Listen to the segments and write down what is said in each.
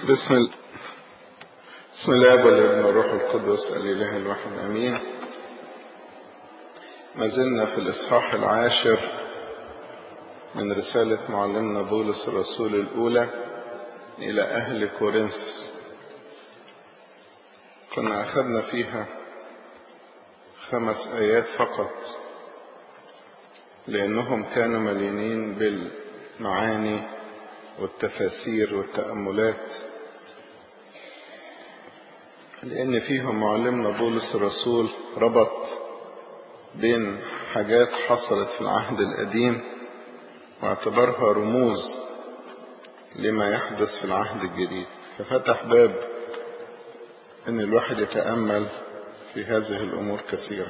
بسم الله بسم الله والابن والروح القدس الإله الواحد أمين ما زلنا في الإصحاح العاشر من رسالة معلمنا بولس الرسول الأولى إلى أهل كورنثوس كنا أخذنا فيها خمس آيات فقط لأنهم كانوا مليانين بالمعاني والتفاسير والتأملات لأن فيهم معلمنا بولس الرسول ربط بين حاجات حصلت في العهد القديم واعتبرها رموز لما يحدث في العهد الجديد ففتح باب ان الواحد يتأمل في هذه الامور كثيرة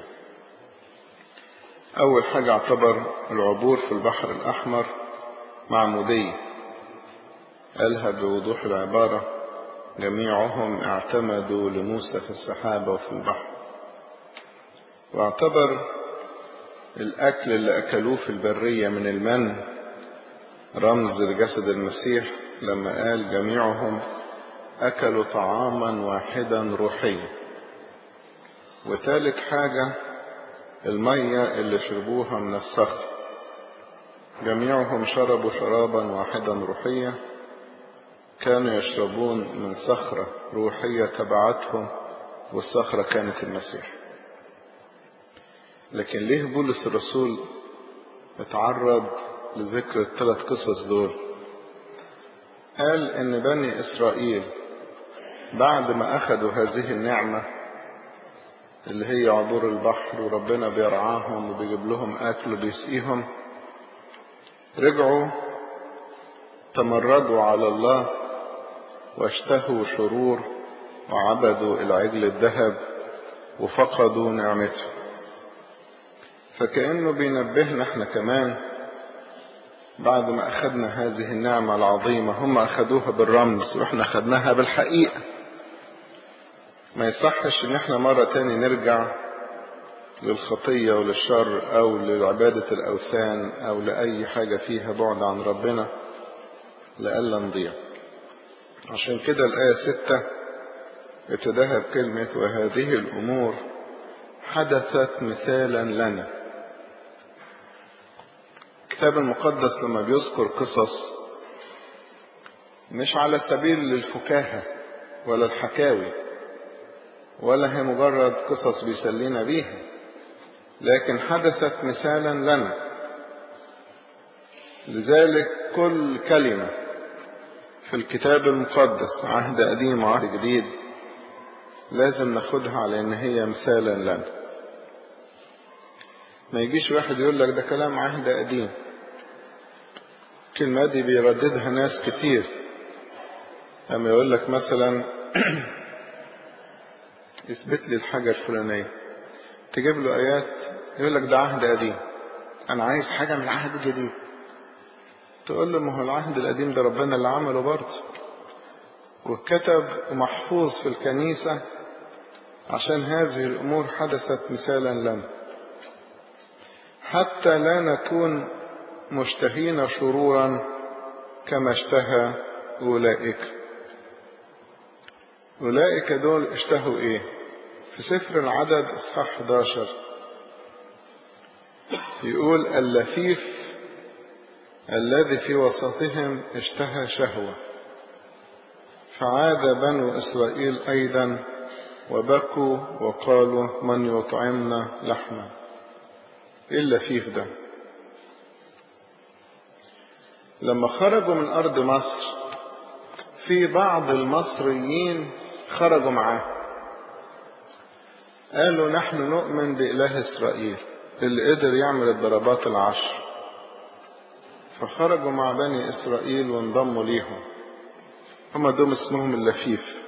اول حاجة اعتبر العبور في البحر الاحمر معمودية قالها بوضوح العبارة جميعهم اعتمدوا لموسى في السحابة وفي البحر واعتبر الأكل اللي أكلوه في البرية من المن رمز لجسد المسيح لما قال جميعهم أكلوا طعاما واحدا روحيا وثالث حاجة المية اللي شربوها من الصخر جميعهم شربوا شرابا واحدا روحيا كانوا يشربون من صخرة روحية تبعتهم والصخرة كانت المسيح لكن ليه بولس الرسول اتعرض لذكر الثلاث قصص دول قال ان بني اسرائيل بعد ما اخذوا هذه النعمة اللي هي عبور البحر وربنا بيرعاهم وبيجيب لهم اكل وبيسقيهم رجعوا تمردوا على الله واشتهوا شرور وعبدوا العجل الذهب وفقدوا نعمته فكأنه بينبهنا احنا كمان بعد ما أخذنا هذه النعمة العظيمة هم أخذوها بالرمز وإحنا أخذناها بالحقيقة ما يصحش إن إحنا مرة تاني نرجع للخطية وللشر أو لعبادة الأوثان أو لأي حاجة فيها بعد عن ربنا لألا نضيع عشان كده الآية ستة ابتداها بكلمة وهذه الأمور حدثت مثالا لنا الكتاب المقدس لما بيذكر قصص مش على سبيل للفكاهة ولا الحكاوي ولا هي مجرد قصص بيسلينا بيها لكن حدثت مثالا لنا لذلك كل كلمة في الكتاب المقدس عهد قديم وعهد جديد لازم ناخدها على ان هي مثالا لنا ما يجيش واحد يقول لك ده كلام عهد قديم الكلمة دي بيرددها ناس كتير اما يقول لك مثلا اثبت لي الحاجة الفلانية تجيب له ايات يقول لك ده عهد قديم انا عايز حاجة من العهد الجديد تقول له ما هو العهد القديم ده ربنا اللي عمله برضه وكتب ومحفوظ في الكنيسة عشان هذه الأمور حدثت مثالا لنا حتى لا نكون مشتهين شرورا كما اشتهى أولئك أولئك دول اشتهوا إيه في سفر العدد إصحاح 11 يقول اللفيف الذي في وسطهم اشتهى شهوة فعاد بنو إسرائيل أيضا وبكوا وقالوا من يطعمنا لحما إيه اللفيف ده لما خرجوا من أرض مصر في بعض المصريين خرجوا معاه قالوا نحن نؤمن بإله إسرائيل اللي قدر يعمل الضربات العشر فخرجوا مع بني إسرائيل وانضموا ليهم هم دول اسمهم اللفيف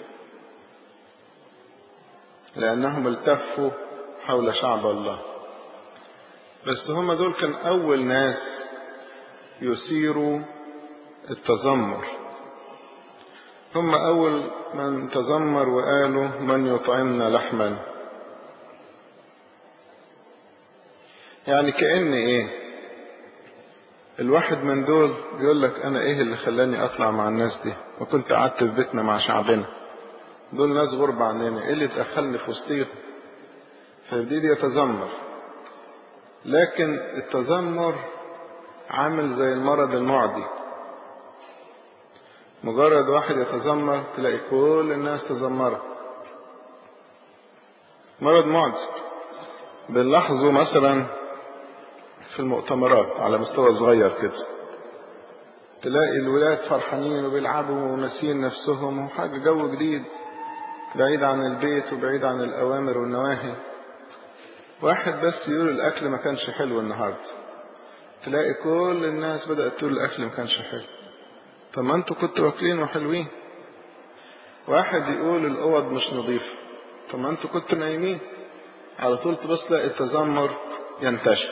لأنهم التفوا حول شعب الله بس هم دول كان أول ناس يثيروا التذمر هم أول من تذمر وقالوا من يطعمنا لحما يعني كأن إيه الواحد من دول بيقول لك انا ايه اللي خلاني اطلع مع الناس دي وكنت قعدت في بيتنا مع شعبنا دول ناس غربة عننا ايه اللي دخلني في وسطيهم فيبتدي يتذمر لكن التذمر عامل زي المرض المعدي مجرد واحد يتذمر تلاقي كل الناس تذمرت مرض معدي بنلاحظه مثلا في المؤتمرات على مستوى صغير كده تلاقي الولاد فرحانين وبيلعبوا وناسين نفسهم وحاجة جو جديد بعيد عن البيت وبعيد عن الأوامر والنواهي واحد بس يقول الأكل ما كانش حلو النهاردة تلاقي كل الناس بدأت تقول الأكل ما كانش حلو طب ما انتوا كنتوا واكلين وحلوين واحد يقول الأوض مش نظيفة طب ما انتوا كنتوا نايمين على طول تبص تلاقي التذمر ينتشر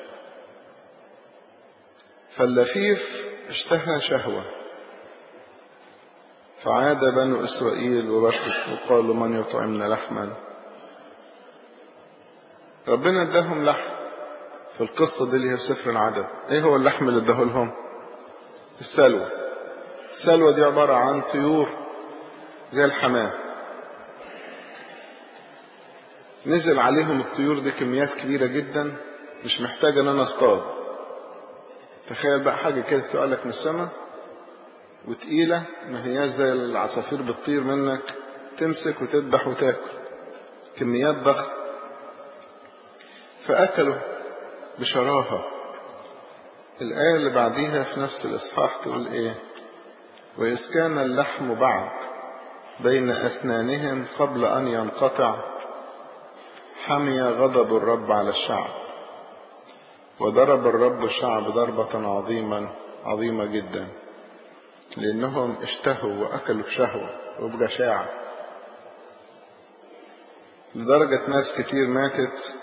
فاللفيف اشتهى شهوة فعاد بنو إسرائيل وبكوا وقالوا من يطعمنا لحما ربنا اداهم لحم في القصة دي اللي هي في سفر العدد ايه هو اللحم اللي اداه لهم السلوى السلوى دي عبارة عن طيور زي الحمام نزل عليهم الطيور دي كميات كبيرة جدا مش محتاجة ان انا اصطاد تخيل بقى حاجة كده تقع لك من السماء وتقيلة ما هياش زي العصافير بتطير منك تمسك وتذبح وتاكل كميات ضخمة فأكلوا بشراهة الآية اللي بعديها في نفس الإصحاح تقول إيه وإذ كان اللحم بعد بين أسنانهم قبل أن ينقطع حمي غضب الرب على الشعب وضرب الرب الشعب ضربة عظيما عظيمة جدا لأنهم اشتهوا وأكلوا بشهوة وبجشاعة لدرجة ناس كتير ماتت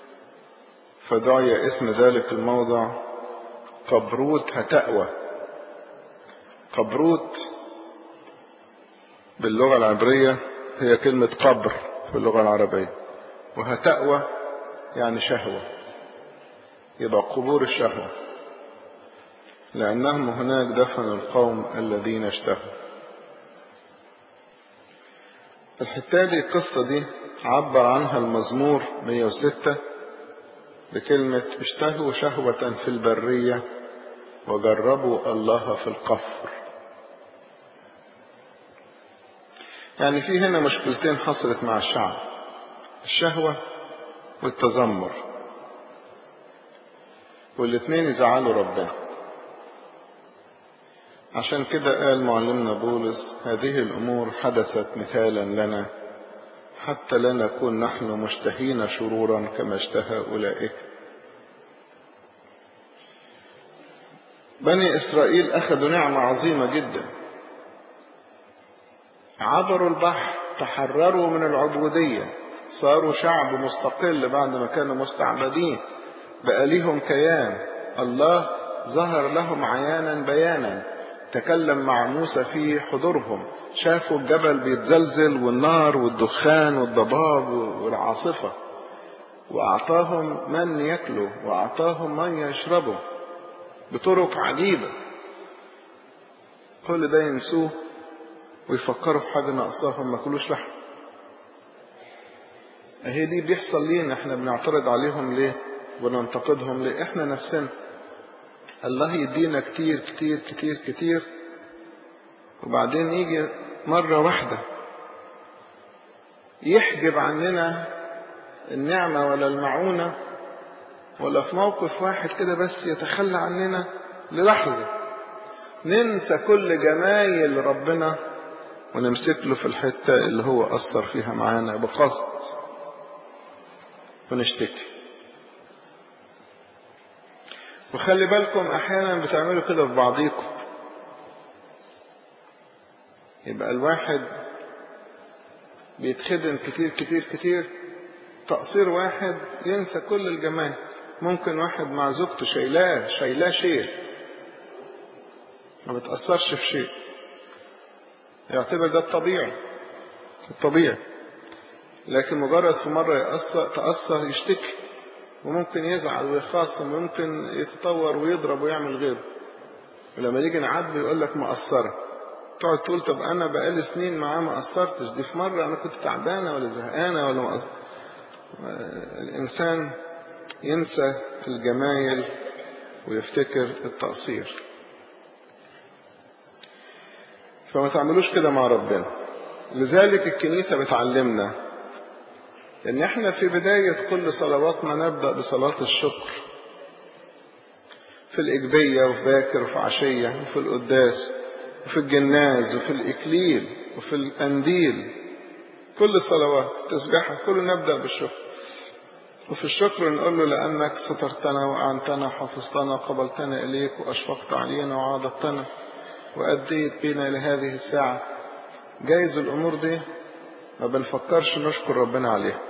فدعي اسم ذلك الموضع قبروت هتأوى قبروت باللغة العبرية هي كلمة قبر في اللغة العربية وهتأوى يعني شهوة يبقى قبور الشهوة لأنهم هناك دفنوا القوم الذين اشتهوا الحتة دي القصة دي عبر عنها المزمور 106 بكلمة اشتهوا شهوة في البرية وجربوا الله في القفر يعني في هنا مشكلتين حصلت مع الشعب الشهوة والتذمر والاتنين يزعلوا ربنا عشان كده قال معلمنا بولس هذه الأمور حدثت مثالا لنا حتى لا نكون نحن مشتهين شرورا كما اشتهى أولئك بني إسرائيل أخذوا نعمة عظيمة جدا عبروا البحر تحرروا من العبودية صاروا شعب مستقل بعد ما كانوا مستعبدين بقى ليهم كيان الله ظهر لهم عيانا بيانا تكلم مع موسى في حضورهم شافوا الجبل بيتزلزل والنار والدخان والضباب والعاصفة وأعطاهم من يأكلوا وأعطاهم من يشربوا بطرق عجيبة كل ده ينسوه ويفكروا في حاجة ناقصاهم ما كلوش لحم اهي دي بيحصل لينا احنا بنعترض عليهم ليه وننتقدهم ليه احنا نفسنا الله يدينا كتير كتير كتير كتير وبعدين يجي مرة واحدة يحجب عننا النعمة ولا المعونة ولا في موقف واحد كده بس يتخلى عننا للحظة ننسى كل جمايل ربنا ونمسك له في الحتة اللي هو أثر فيها معانا بقصد ونشتكي وخلي بالكم أحيانا بتعملوا كده في بعضيكم يبقى الواحد بيتخدم كتير كتير كتير تقصير واحد ينسى كل الجمال ممكن واحد مع زوجته شايلاه شايلاه شيء ما بتأثرش في شيء يعتبر ده الطبيعي الطبيعي لكن مجرد في مرة يأثر تأثر يشتكي وممكن يزعل ويخاصم وممكن يتطور ويضرب ويعمل غيره ولما نيجي نعاتبه يقول لك مقصرة تقعد تقول طب أنا بقالي سنين معاه ما قصرتش دي في مرة أنا كنت تعبانة ولا زهقانة ولا ما الإنسان ينسى الجمايل ويفتكر التقصير فما تعملوش كده مع ربنا لذلك الكنيسة بتعلمنا ان احنا في بداية كل صلواتنا نبدأ بصلاة الشكر في الإجبية وفي باكر وفي عشية وفي القداس وفي الجناز وفي الإكليل وفي الأنديل كل الصلوات تسبحة كله نبدأ بالشكر وفي الشكر نقول له لأنك سترتنا وأعنتنا وحفظتنا وقبلتنا إليك وأشفقت علينا وعاضدتنا وأديت بنا لهذه الساعة جايز الأمور دي ما بنفكرش نشكر ربنا عليها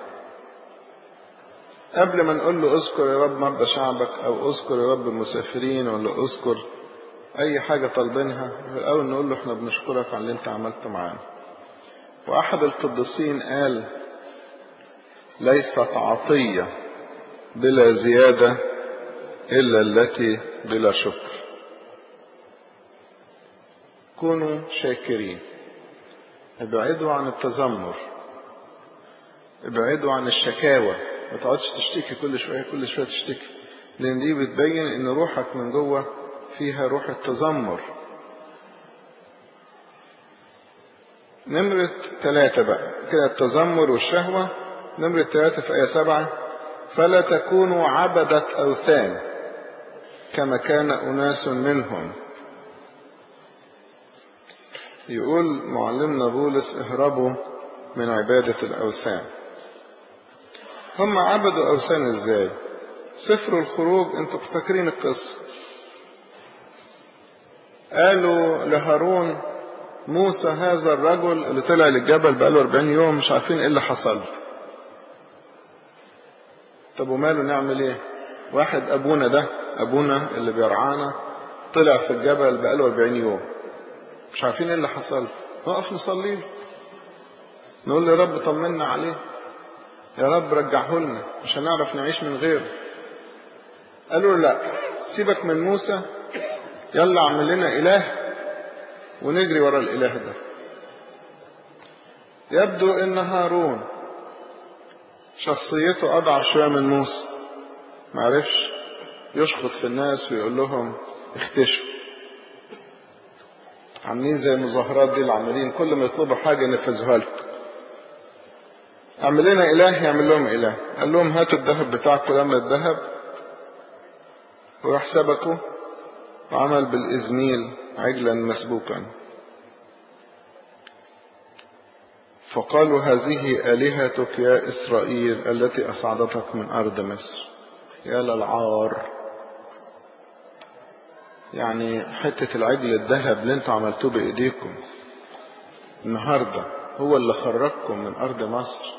قبل ما نقول له اذكر يا رب مرضى شعبك او اذكر يا رب المسافرين ولا اذكر اي حاجة طالبينها الاول نقول له احنا بنشكرك على اللي انت عملته معانا واحد القديسين قال ليست عطية بلا زيادة الا التي بلا شكر كونوا شاكرين ابعدوا عن التذمر ابعدوا عن الشكاوى ما تقعدش تشتكي كل شوية كل شوية تشتكي لأن دي بتبين إن روحك من جوه فيها روح التذمر نمرة ثلاثة بقى كده التذمر والشهوة نمرة ثلاثة في آية سبعة فلا تكونوا عبدة أوثان كما كان أناس منهم يقول معلمنا بولس اهربوا من عبادة الأوثان هم عبدوا أوثان ازاي سفر الخروج انتوا فاكرين القصة قالوا لهارون موسى هذا الرجل اللي طلع للجبل بقاله 40 يوم مش عارفين ايه اللي حصل طب وماله نعمل ايه واحد ابونا ده ابونا اللي بيرعانا طلع في الجبل بقاله 40 يوم مش عارفين ايه اللي حصل نقف نصلي له نقول له يا رب طمنا عليه يا رب رجعه لنا مش هنعرف نعيش من غيره قالوا له لا سيبك من موسى يلا اعمل لنا اله ونجري ورا الاله ده يبدو ان هارون شخصيته اضعف شويه من موسى معرفش يشخط في الناس ويقول لهم اختشوا عاملين زي المظاهرات دي اللي عاملين كل ما يطلبوا حاجه ينفذوها لكم اعمل لنا اله يعمل لهم اله قال لهم هاتوا الذهب بتاعكم لما الذهب وراح سبكه وعمل بالازميل عجلا مسبوكا فقالوا هذه آلهتك يا إسرائيل التي أصعدتك من أرض مصر يا للعار يعني حتة العجل الذهب اللي انتوا عملتوه بإيديكم النهاردة هو اللي خرجكم من أرض مصر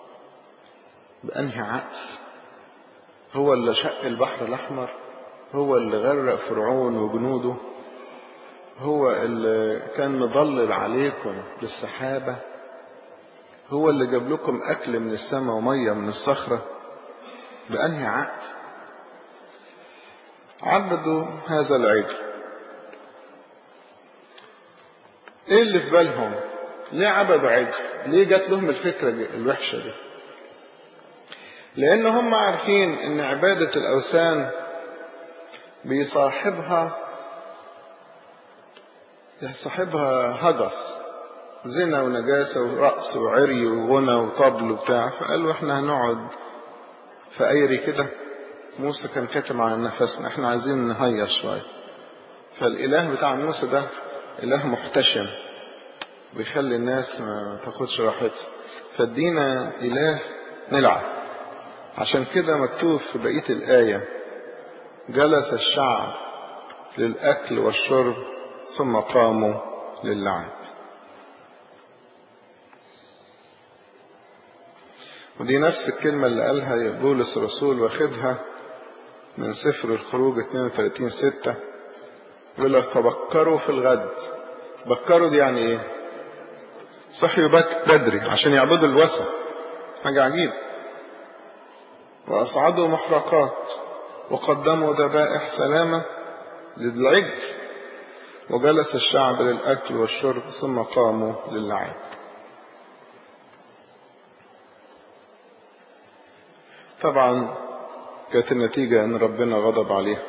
بأنهي عقل هو اللي شق البحر الأحمر هو اللي غرق فرعون وجنوده هو اللي كان مضلل عليكم بالسحابة هو اللي جاب لكم أكل من السماء ومية من الصخرة بأنهي عقل عبدوا هذا العجل ايه اللي في بالهم ليه عبدوا عجل ليه جات لهم الفكرة الوحشة دي لان هم عارفين ان عبادة الاوثان بيصاحبها يصاحبها هجس زنا ونجاسة ورقص وعري وغنى وطبل وبتاع فقالوا احنا هنقعد في ايري كده موسى كان كاتم على نفسنا احنا عايزين نهيص شوية فالاله بتاع موسى ده اله محتشم بيخلي الناس ما تاخدش راحتها فادينا اله نلعب عشان كده مكتوب في بقية الآية جلس الشعب للأكل والشرب ثم قاموا للعب ودي نفس الكلمة اللي قالها بولس الرسول واخدها من سفر الخروج 32 ستة يقول لك فبكروا في الغد بكروا دي يعني ايه صحيوا بدري عشان يعبدوا الوثن حاجة عجيبة وأصعدوا محرقات وقدموا ذبائح سلامة للعجل وجلس الشعب للأكل والشرب ثم قاموا للعب طبعا كانت النتيجة أن ربنا غضب عليها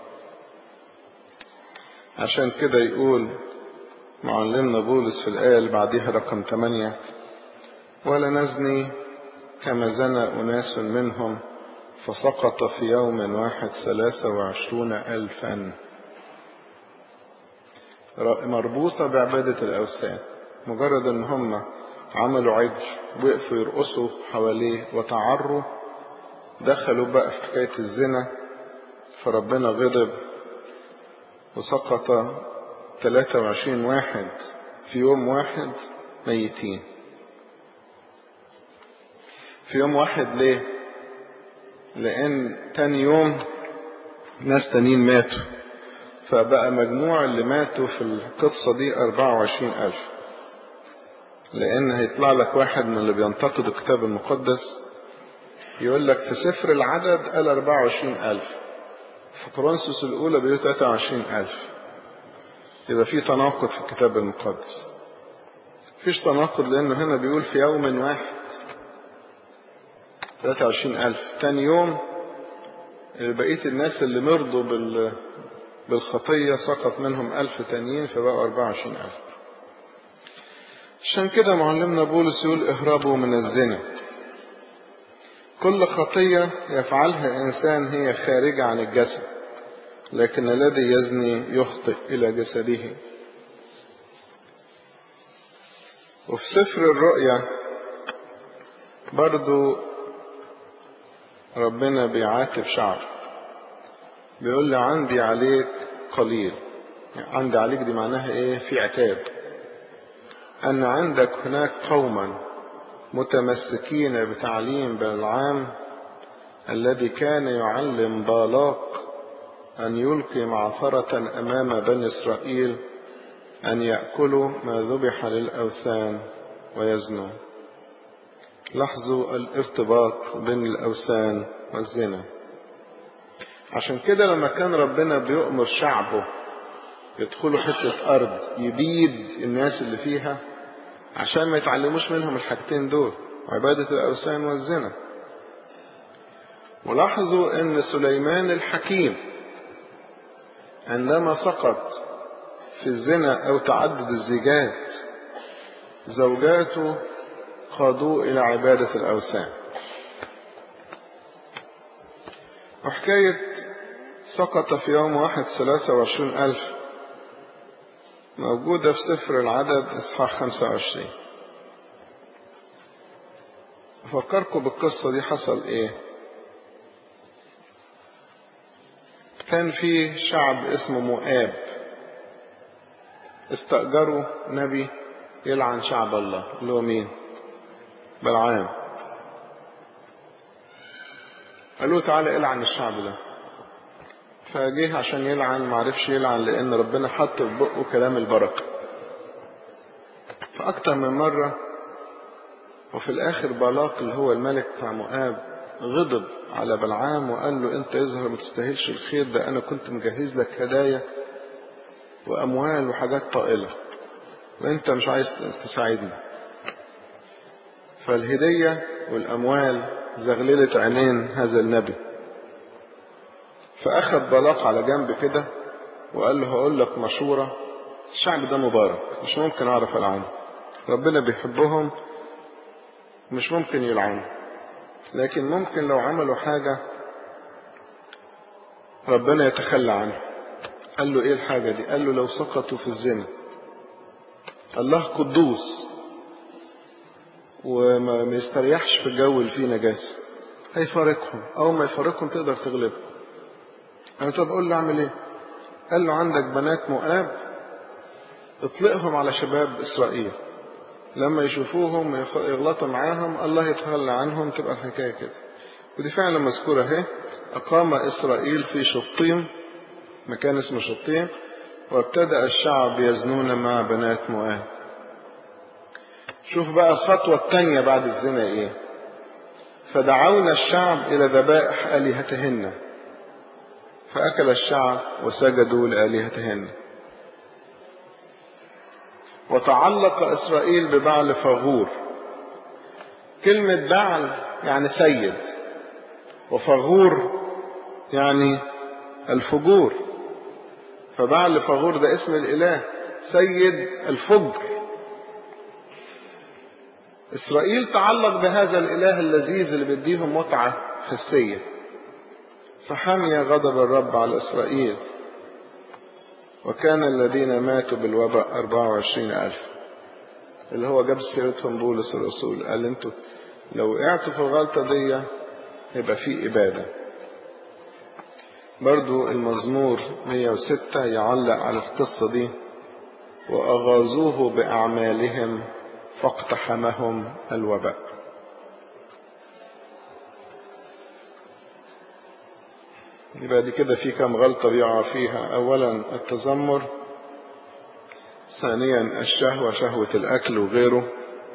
عشان كده يقول معلمنا بولس في الآية اللي بعديها رقم 8 ولا نزني كما زنى أناس منهم فسقط في يوم واحد ثلاثة وعشرون ألفا مربوطة بعبادة الأوثان مجرد أن هم عملوا عجل وقفوا يرقصوا حواليه وتعروا دخلوا بقى في حكاية الزنا فربنا غضب وسقط 23 واحد في يوم واحد ميتين في يوم واحد ليه لان تاني يوم ناس تانيين ماتوا فبقى مجموع اللي ماتوا في القصة دي 24 ألف لأن هيطلع لك واحد من اللي بينتقدوا الكتاب المقدس يقول لك في سفر العدد قال 24 ألف في كورنثوس الأولى بيقول 23 ألف يبقى في تناقض في الكتاب المقدس فيش تناقض لأنه هنا بيقول في يوم واحد 23 ألف تاني يوم بقية الناس اللي مرضوا بال بالخطية سقط منهم ألف تانيين فبقوا 24 ألف عشان كده معلمنا بولس يقول اهربوا من الزنا كل خطية يفعلها إنسان هي خارجة عن الجسد لكن الذي يزني يخطئ إلى جسده وفي سفر الرؤيا برضو ربنا بيعاتب شعب بيقول لي عندي عليك قليل يعني عندي عليك دي معناها ايه في عتاب ان عندك هناك قوما متمسكين بتعليم بلعام الذي كان يعلم بالاق أن يلقي معثرة أمام بني إسرائيل أن يأكلوا ما ذبح للأوثان ويزنوا لاحظوا الارتباط بين الأوثان والزنا عشان كده لما كان ربنا بيؤمر شعبه يدخلوا حتة أرض يبيد الناس اللي فيها عشان ما يتعلموش منهم الحاجتين دول عبادة الأوثان والزنا ولاحظوا أن سليمان الحكيم عندما سقط في الزنا أو تعدد الزيجات زوجاته قادوه إلى عبادة الأوثان وحكاية سقط في يوم واحد ثلاثة وعشرين ألف موجودة في سفر العدد إصحاح خمسة وعشرين أفكركم بالقصة دي حصل إيه كان في شعب اسمه مؤاب استأجروا نبي يلعن شعب الله اللي هو مين بلعام قالوا تعالى العن الشعب ده فجه عشان يلعن معرفش يلعن لان ربنا حط في بقه كلام البركه فاكتر من مره وفي الاخر بالاق اللي هو الملك بتاع مؤاب غضب على بلعام وقال له انت يظهر ما تستاهلش الخير ده انا كنت مجهز لك هدايا واموال وحاجات طائله وانت مش عايز تساعدني فالهديه والاموال زغللت عينين هذا النبي فأخذ بلاق على جنب كده وقال له هقول لك مشورة الشعب ده مبارك مش ممكن أعرف ألعنه ربنا بيحبهم مش ممكن يلعنوا لكن ممكن لو عملوا حاجة ربنا يتخلى عنه قال له ايه الحاجة دي قال له لو سقطوا في الزنا الله قدوس وما يستريحش في الجو اللي فيه نجاسة هيفارقهم أول ما يفارقهم تقدر تغلبهم أنا طب أقول له أعمل إيه؟ قال له عندك بنات مؤاب اطلقهم على شباب إسرائيل لما يشوفوهم يغلطوا معاهم الله يتخلى عنهم تبقى الحكاية كده ودي فعلا مذكورة اهي أقام إسرائيل في شطيم مكان اسمه شطيم وابتدأ الشعب يزنون مع بنات مؤاب شوف بقى الخطوة التانية بعد الزنا ايه فدعونا الشعب إلى ذبائح آلهتهن فأكل الشعب وسجدوا لآلهتهن وتعلق إسرائيل ببعل فغور كلمة بعل يعني سيد وفغور يعني الفجور فبعل فغور ده اسم الإله سيد الفجر إسرائيل تعلق بهذا الإله اللذيذ اللي بيديهم متعة حسية فحمي غضب الرب على إسرائيل وكان الذين ماتوا بالوباء 24 ألف اللي هو جاب سيرتهم بولس الرسول قال انتوا لو وقعتوا في الغلطة دي يبقى في إبادة برضو المزمور 106 يعلق على القصة دي وأغاظوه بأعمالهم فاقتحمهم الوباء يبقى دي كده في كم غلطة بيقع فيها أولا التذمر ثانيا الشهوة شهوة الأكل وغيره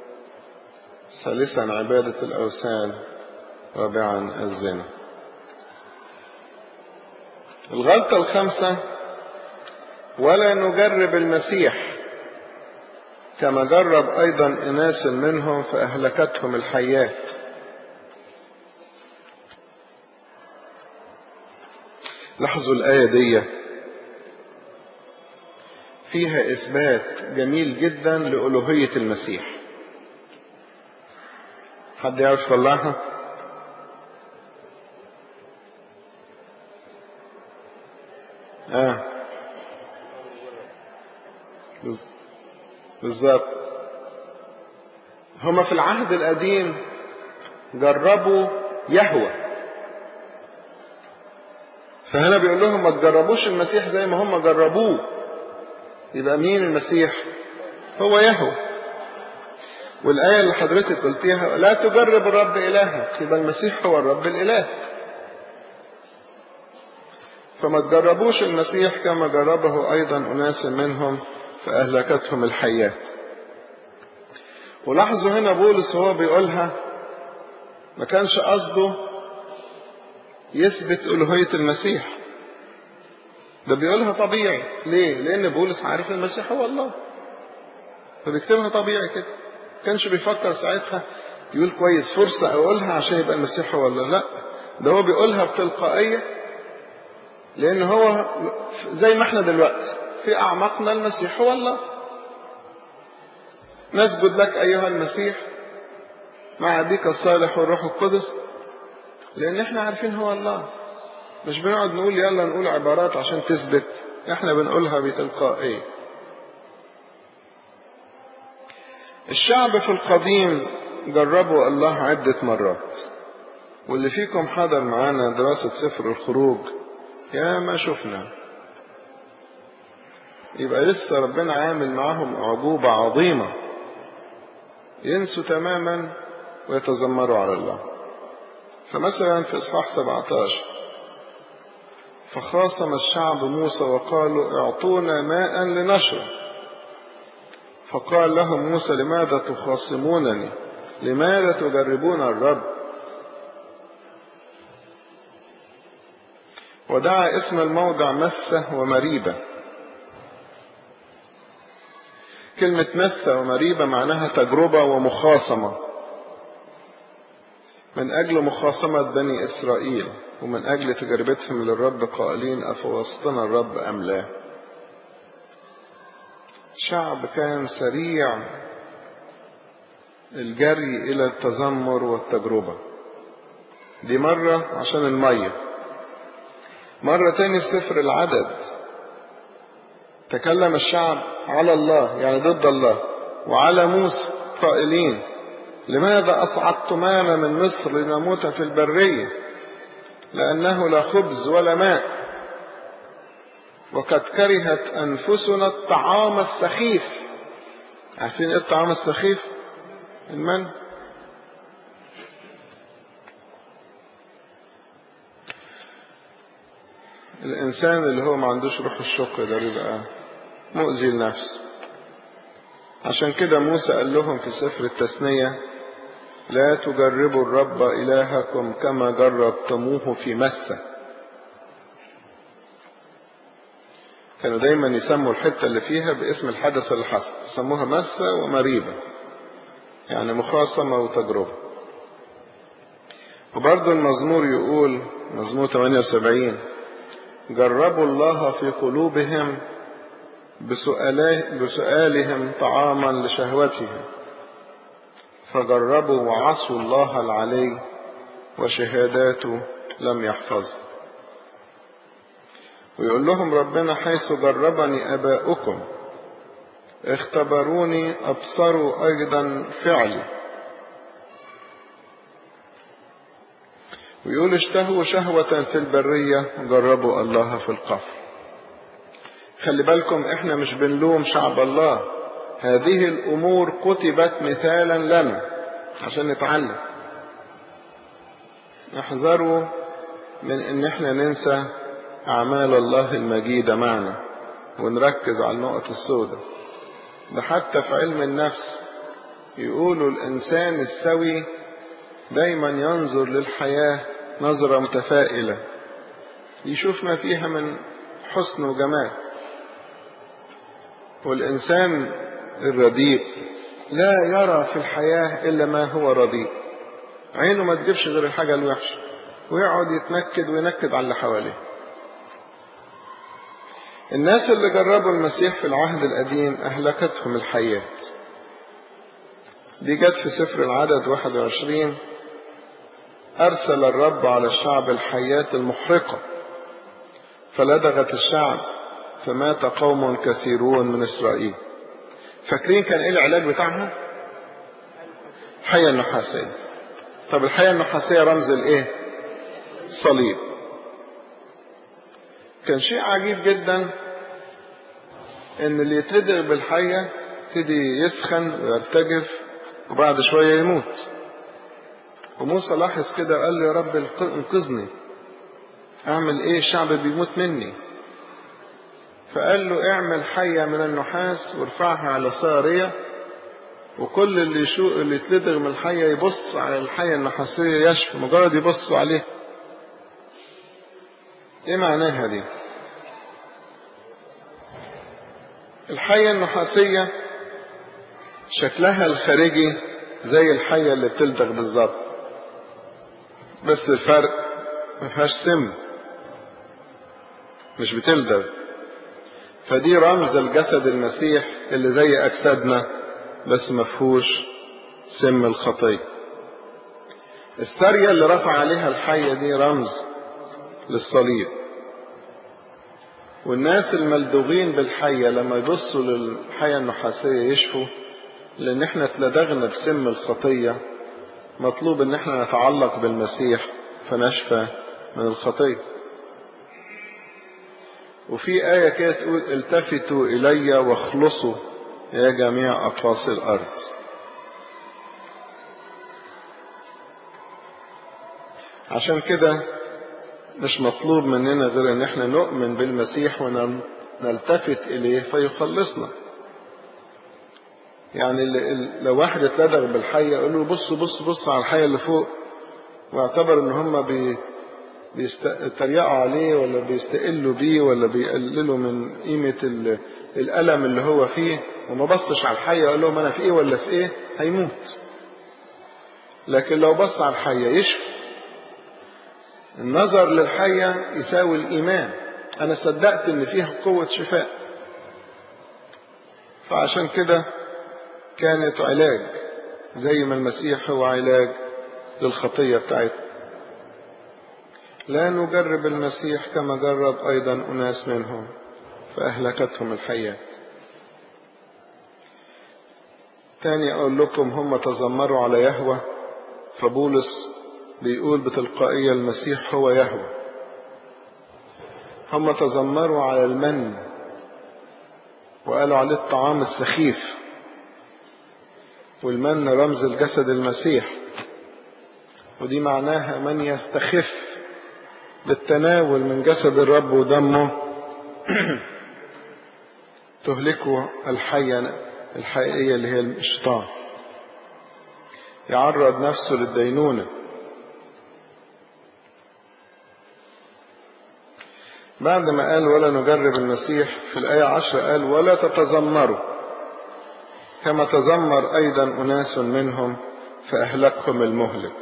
ثالثا عبادة الأوثان رابعا الزنا الغلطة الخامسة ولا نجرب المسيح كما جرب أيضا إناس منهم فأهلكتهم الحيات لاحظوا الآية دي فيها إثبات جميل جدا لألوهية المسيح حد يعرف يطلعها؟ آه بالظبط هما في العهد القديم جربوا يهوى فهنا بيقول لهم ما تجربوش المسيح زي ما هم جربوه يبقى مين المسيح هو يهوى والآية اللي حضرتك قلتيها لا تجرب الرب إلهك يبقى المسيح هو الرب الإله فما تجربوش المسيح كما جربه أيضا أناس منهم فأهلكتهم الحيات ولاحظوا هنا بولس وهو بيقولها ما كانش قصده يثبت ألوهية المسيح ده بيقولها طبيعي ليه؟ لأن بولس عارف المسيح هو الله فبيكتبها طبيعي كده كانش بيفكر ساعتها يقول كويس فرصة أقولها عشان يبقى المسيح هو الله لا ده هو بيقولها بتلقائية لأن هو زي ما احنا دلوقتي في أعماقنا المسيح هو الله نسجد لك أيها المسيح مع أبيك الصالح والروح القدس لأن احنا عارفين هو الله مش بنقعد نقول يلا نقول عبارات عشان تثبت احنا بنقولها بتلقائية الشعب في القديم جربوا الله عدة مرات واللي فيكم حضر معانا دراسة سفر الخروج يا ما شفنا يبقى لسه ربنا عامل معاهم أعجوبة عظيمة ينسوا تماما ويتذمروا على الله فمثلا في إصحاح 17 فخاصم الشعب موسى وقالوا اعطونا ماء لنشرب فقال لهم موسى لماذا تخاصمونني لماذا تجربون الرب ودعا اسم الموضع مسة ومريبة كلمة مسة ومريبة معناها تجربة ومخاصمة من أجل مخاصمة بني إسرائيل ومن أجل تجربتهم للرب قائلين أفوسطنا الرب أم لا شعب كان سريع الجري إلى التذمر والتجربة دي مرة عشان المية مرة تاني في سفر العدد تكلم الشعب على الله يعني ضد الله وعلى موسى قائلين لماذا أصعدتمانا من مصر لنموت في البرية لأنه لا خبز ولا ماء وقد كرهت أنفسنا الطعام السخيف عارفين إيه الطعام السخيف المن الإنسان اللي هو ما عندوش روح الشكر ده بيبقى مؤذي لنفسه عشان كده موسى قال لهم في سفر التثنية لا تجربوا الرب إلهكم كما جربتموه في مسة كانوا دايما يسموا الحتة اللي فيها باسم الحدث اللي حصل يسموها مسة ومريبة يعني مخاصمة وتجربة وبرضه المزمور يقول مزمور 78 جربوا الله في قلوبهم بسؤالهم طعاما لشهوتهم فجربوا وعصوا الله العلي وشهاداته لم يحفظوا ويقول لهم ربنا حيث جربني أباؤكم اختبروني أبصروا أيضا فعلي ويقول اشتهوا شهوة في البرية جربوا الله في القفر خلي بالكم احنا مش بنلوم شعب الله هذه الأمور كتبت مثالا لنا عشان نتعلم احذروا من ان احنا ننسى أعمال الله المجيدة معنا ونركز على النقط السوداء ده حتى في علم النفس يقولوا الإنسان السوي دايما ينظر للحياة نظرة متفائلة يشوف ما فيها من حسن وجمال والإنسان الرديء لا يرى في الحياة إلا ما هو رديء عينه ما تجيبش غير الحاجة الوحشة ويقعد يتنكد وينكد على اللي حواليه الناس اللي جربوا المسيح في العهد القديم أهلكتهم الحياة دي جت في سفر العدد 21 أرسل الرب على الشعب الحياة المحرقة فلدغت الشعب فمات قوم كثيرون من إسرائيل فاكرين كان إيه العلاج بتاعها الحية النحاسية طب الحية النحاسية رمز الإيه صليب كان شيء عجيب جدا ان اللي يتلدغ بالحية يبتدي يسخن ويرتجف وبعد شوية يموت وموسى لاحظ كده وقال له يا رب انقذني اعمل ايه الشعب بيموت مني فقال له اعمل حية من النحاس وارفعها على سارية وكل اللي يشو اللي يتلدغ من الحية يبص على الحية النحاسية يشفى مجرد يبص عليه ايه معناها دي الحية النحاسية شكلها الخارجي زي الحية اللي بتلدغ بالظبط بس الفرق ما فيهاش سم مش بتلدغ فدي رمز الجسد المسيح اللي زي أجسادنا بس ما فيهوش سم الخطية السارية اللي رفع عليها الحية دي رمز للصليب والناس الملدوغين بالحية لما يبصوا للحية النحاسية يشفوا لأن احنا اتلدغنا بسم الخطية مطلوب ان احنا نتعلق بالمسيح فنشفى من الخطية وفي آية كده تقول التفتوا إلي واخلصوا يا جميع أقاصي الأرض عشان كده مش مطلوب مننا غير ان احنا نؤمن بالمسيح ونلتفت اليه فيخلصنا يعني لو واحد اتلدغ بالحية يقول له بص بص بص على الحية اللي فوق واعتبر ان هم بي بيتريقوا عليه ولا بيستقلوا بيه ولا بيقللوا من قيمة الألم اللي هو فيه وما بصش على الحية يقول لهم أنا في إيه ولا في إيه هيموت لكن لو بص على الحية يشفى النظر للحية يساوي الإيمان أنا صدقت إن فيها قوة شفاء فعشان كده كانت علاج زي ما المسيح هو علاج للخطية بتاعتنا لا نجرب المسيح كما جرب أيضا أناس منهم فأهلكتهم الحياة تاني أقول لكم هم تذمروا على يهوه فبولس بيقول بتلقائية المسيح هو يهوه هم تذمروا على المن وقالوا عليه الطعام السخيف والمن رمز الجسد المسيح ودي معناها من يستخف بالتناول من جسد الرب ودمه تهلكه الحية الحقيقية اللي هي الشيطان يعرض نفسه للدينونة بعد ما قال ولا نجرب المسيح في الآية عشر قال ولا تتذمروا كما تذمر أيضا أناس منهم فأهلكهم المهلك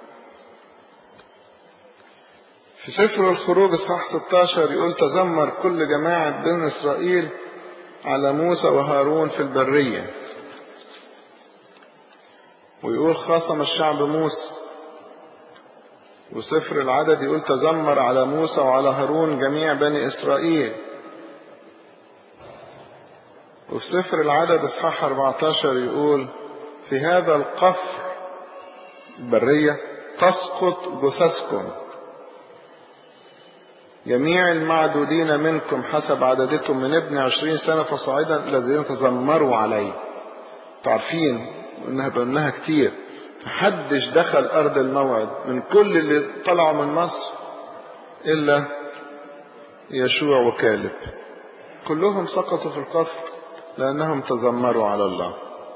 في سفر الخروج اصحاح 16 يقول تذمر كل جماعة بني إسرائيل على موسى وهارون في البرية ويقول خاصم الشعب موسى وسفر العدد يقول تذمر على موسى وعلى هارون جميع بني إسرائيل وفي سفر العدد اصحاح 14 يقول في هذا القفر البرية تسقط جثثكم جميع المعدودين منكم حسب عددكم من ابن عشرين سنة فصاعدا الذين تذمروا عليه تعرفين انها بانها كتير محدش دخل ارض الموعد من كل اللي طلعوا من مصر الا يشوع وكالب كلهم سقطوا في القفر لانهم تذمروا على الله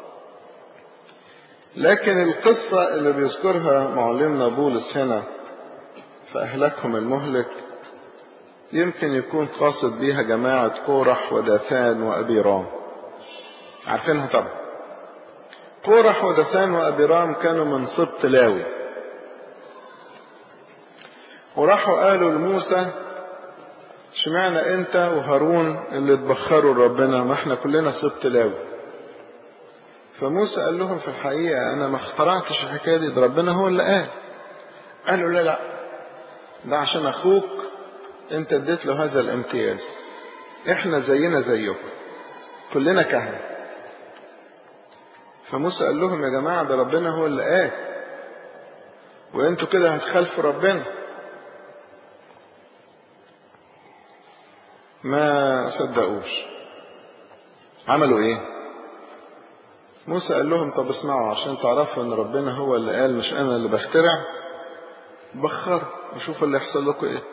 لكن القصة اللي بيذكرها معلمنا بولس هنا فأهلكهم المهلك يمكن يكون قاصد بيها جماعة كورح وداثان وأبيرام عارفينها طبعا كورح وداثان وأبيرام كانوا من سبط لاوي وراحوا قالوا لموسى اشمعنى انت وهارون اللي تبخروا ربنا ما احنا كلنا سبط لاوي فموسى قال لهم في الحقيقة انا ما اخترعتش الحكاية دي ده ربنا هو اللي قال قالوا لا لا ده عشان اخوك انت اديت له هذا الامتياز احنا زينا زيكم كلنا كهنة فموسى قال لهم يا جماعة ده ربنا هو اللي قال وانتوا كده هتخالفوا ربنا ما صدقوش عملوا ايه موسى قال لهم طب اسمعوا عشان تعرفوا ان ربنا هو اللي قال مش انا اللي بخترع بخر وشوف اللي يحصل لكم ايه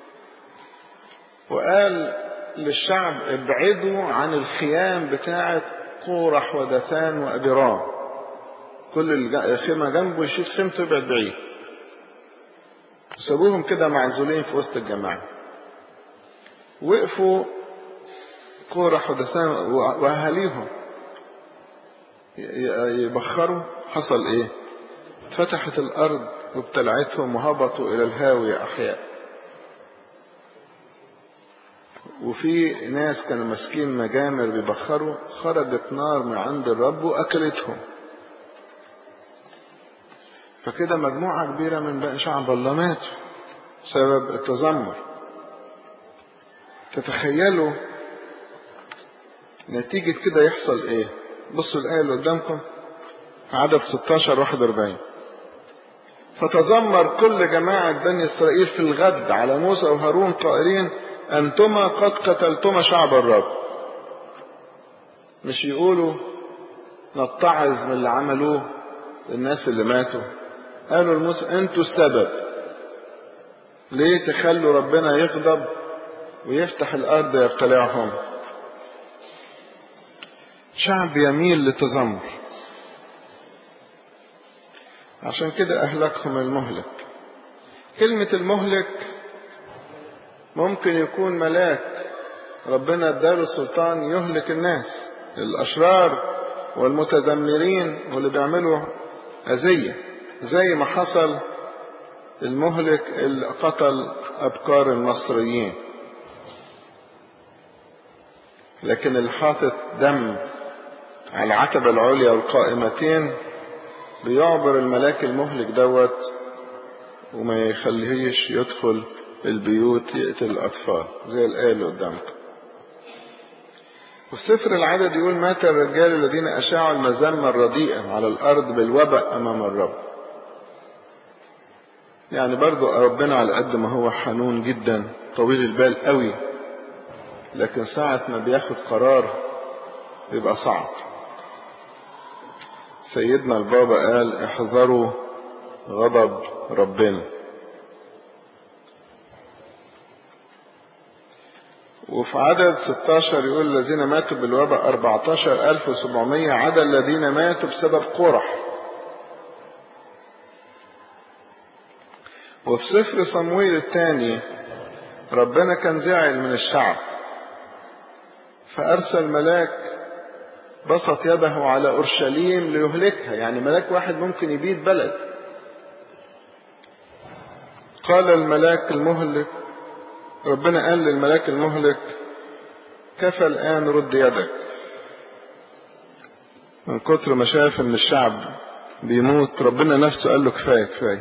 وقال للشعب ابعدوا عن الخيام بتاعة قورح ودثان وأبيرام كل الخيمة جنبه يشيل خيمته يبعد بعيد وسابوهم كده معزولين في وسط الجماعة وقفوا قورح ودثان وأهاليهم يبخروا حصل ايه فتحت الأرض وابتلعتهم وهبطوا إلى الهاوية أحياء وفي ناس كانوا ماسكين مجامر بيبخروا خرجت نار من عند الرب وأكلتهم فكده مجموعة كبيرة من بقى شعب الله ماتوا بسبب التذمر تتخيلوا نتيجة كده يحصل ايه بصوا الآية اللي قدامكم عدد 16 41 فتذمر كل جماعة بني إسرائيل في الغد على موسى وهارون قائلين أنتما قد قتلتما شعب الرب مش يقولوا نتعظ من اللي عملوه الناس اللي ماتوا قالوا لموسى انتوا السبب ليه تخلوا ربنا يغضب ويفتح الأرض يبتلعهم شعب يميل للتذمر عشان كده أهلكهم المهلك كلمة المهلك ممكن يكون ملاك ربنا اداله سلطان يهلك الناس الأشرار والمتذمرين واللي بيعملوا أذية زي ما حصل المهلك اللي قتل أبكار المصريين لكن اللي حاطط دم على العتبة العليا والقائمتين بيعبر الملاك المهلك دوت وما يخليهش يدخل البيوت يقتل الأطفال زي الآية اللي قدامكم وفي سفر العدد يقول مات الرجال الذين أشاعوا المذمة الرديئة على الأرض بالوباء أمام الرب يعني برضو ربنا على قد ما هو حنون جدا طويل البال قوي لكن ساعة ما بياخد قرار بيبقى صعب سيدنا البابا قال احذروا غضب ربنا وفي عدد 16 يقول الذين ماتوا بالوباء 14700 عدا الذين ماتوا بسبب قرح وفي سفر صمويل الثاني ربنا كان زعل من الشعب فأرسل ملاك بسط يده على أورشليم ليهلكها يعني ملاك واحد ممكن يبيد بلد قال الملاك المهلك ربنا قال للملاك المهلك كفى الآن رد يدك من كتر ما شاف ان الشعب بيموت ربنا نفسه قال له كفاية كفاية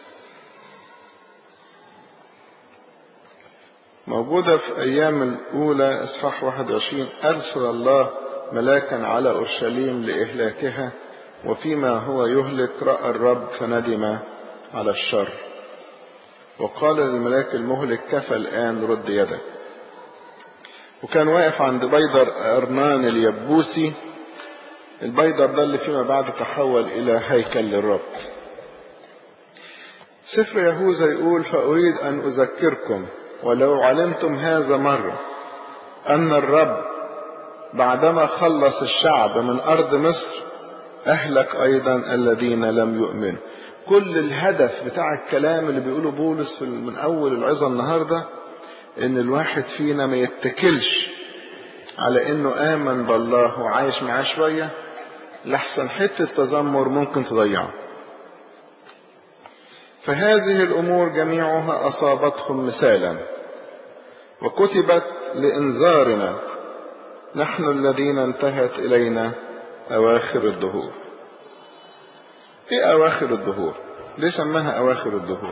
موجودة في أيام الأولى إصحاح 21 أرسل الله ملاكا على أورشليم لإهلاكها وفيما هو يهلك رأى الرب فندم على الشر وقال للملاك المهلك كفى الآن رد يدك وكان واقف عند بيدر أرنان اليبوسي البيدر ده اللي فيما بعد تحول إلى هيكل للرب سفر يهوذا يقول فأريد أن أذكركم ولو علمتم هذا مرة أن الرب بعدما خلص الشعب من أرض مصر أهلك أيضا الذين لم يؤمنوا كل الهدف بتاع الكلام اللي بيقوله بولس من أول العظة النهاردة إن الواحد فينا ما يتكلش على إنه آمن بالله وعايش معاه شوية لحسن حتة تذمر ممكن تضيعه فهذه الأمور جميعها أصابتهم مثالا وكتبت لإنذارنا نحن الذين انتهت إلينا أواخر الدهور إيه أواخر الدهور ليه سماها أواخر الدهور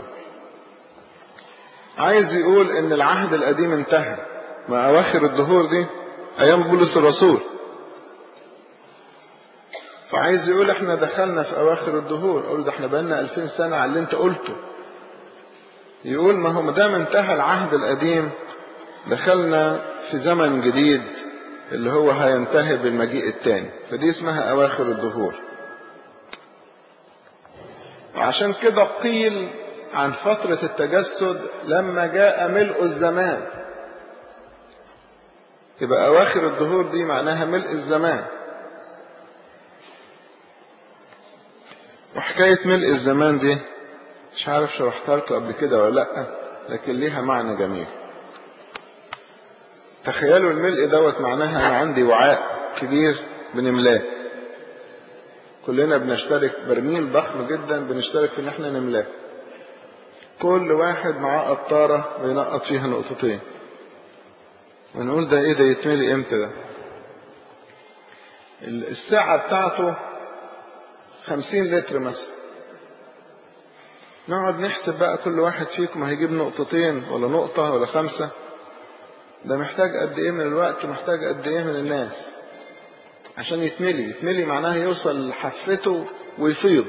عايز يقول إن العهد القديم انتهى ما أواخر الدهور دي أيام بولس الرسول فعايز يقول احنا دخلنا في اواخر الدهور اقول ده احنا بقالنا 2000 سنه على اللي انت قلته يقول ما هو ما دام انتهى العهد القديم دخلنا في زمن جديد اللي هو هينتهي بالمجيء الثاني فدي اسمها اواخر الدهور وعشان كده قيل عن فترة التجسد لما جاء ملء الزمان يبقى أواخر الدهور دي معناها ملء الزمان وحكاية ملء الزمان دي مش عارف شرحتها لكم قبل كده ولا لأ لكن ليها معنى جميل تخيلوا الملء دوت معناها أنا عندي وعاء كبير بنملاه كلنا بنشترك برميل ضخم جدا بنشترك في ان احنا نملاه كل واحد معاه قطارة بينقط فيها نقطتين ونقول ده ايه ده يتملي امتى ده الساعة بتاعته خمسين لتر مثلا نقعد نحسب بقى كل واحد فيكم هيجيب نقطتين ولا نقطة ولا خمسة ده محتاج قد ايه من الوقت محتاج قد ايه من الناس عشان يتملي يتملي معناها يوصل لحفته ويفيض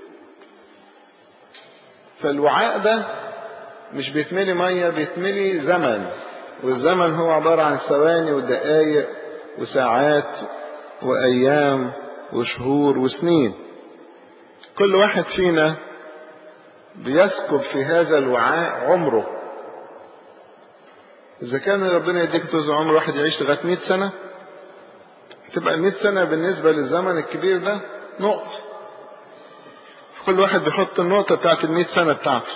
فالوعاء ده مش بيتملي مية بيتملي زمن والزمن هو عبارة عن ثواني ودقايق وساعات وأيام وشهور وسنين كل واحد فينا بيسكب في هذا الوعاء عمره إذا كان ربنا يديك توزع عمر واحد يعيش لغاية 100 سنة تبقى 100 سنة بالنسبة للزمن الكبير ده نقطة كل واحد بيحط النقطة بتاعت ال 100 سنة بتاعته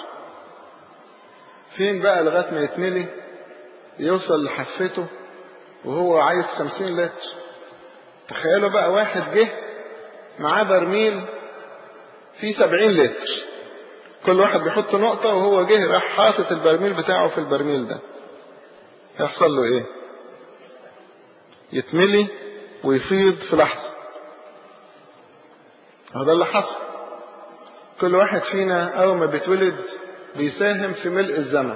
فين بقى لغاية ما يتملي يوصل لحفته وهو عايز 50 لتر تخيلوا بقى واحد جه معاه برميل فيه 70 لتر كل واحد بيحط نقطة وهو جه راح حاطط البرميل بتاعه في البرميل ده هيحصل له ايه يتملي ويفيض في لحظة هذا اللي حصل كل واحد فينا أول ما بيتولد بيساهم في ملء الزمن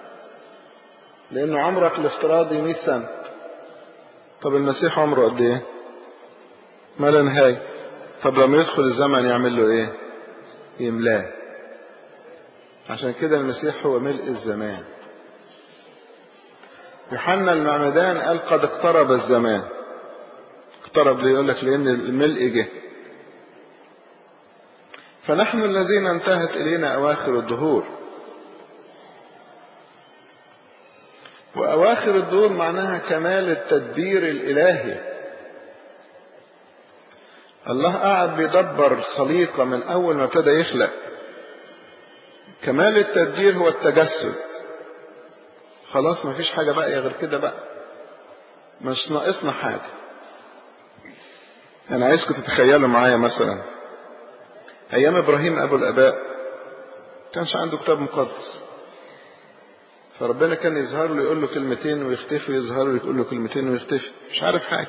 لأنه عمرك الافتراضي 100 سنة طب المسيح عمره قد إيه؟ ما لا نهاية طب لما يدخل الزمن يعمل له إيه؟ يملاه عشان كده المسيح هو ملء الزمان يوحنا المعمدان قال قد اقترب الزمان اقترب ليه يقول لك لأن الملء جه فنحن الذين انتهت إلينا أواخر الدهور وأواخر الدهور معناها كمال التدبير الإلهي الله قاعد بيدبر الخليقة من أول ما ابتدى يخلق كمال التدبير هو التجسد خلاص مفيش حاجة باقية غير كده بقى مش ناقصنا حاجة أنا عايزكم تتخيلوا معايا مثلا أيام إبراهيم أبو الآباء كانش عنده كتاب مقدس فربنا كان يظهر له يقول له كلمتين ويختفي يظهر له يقول له كلمتين ويختفي مش عارف حاجة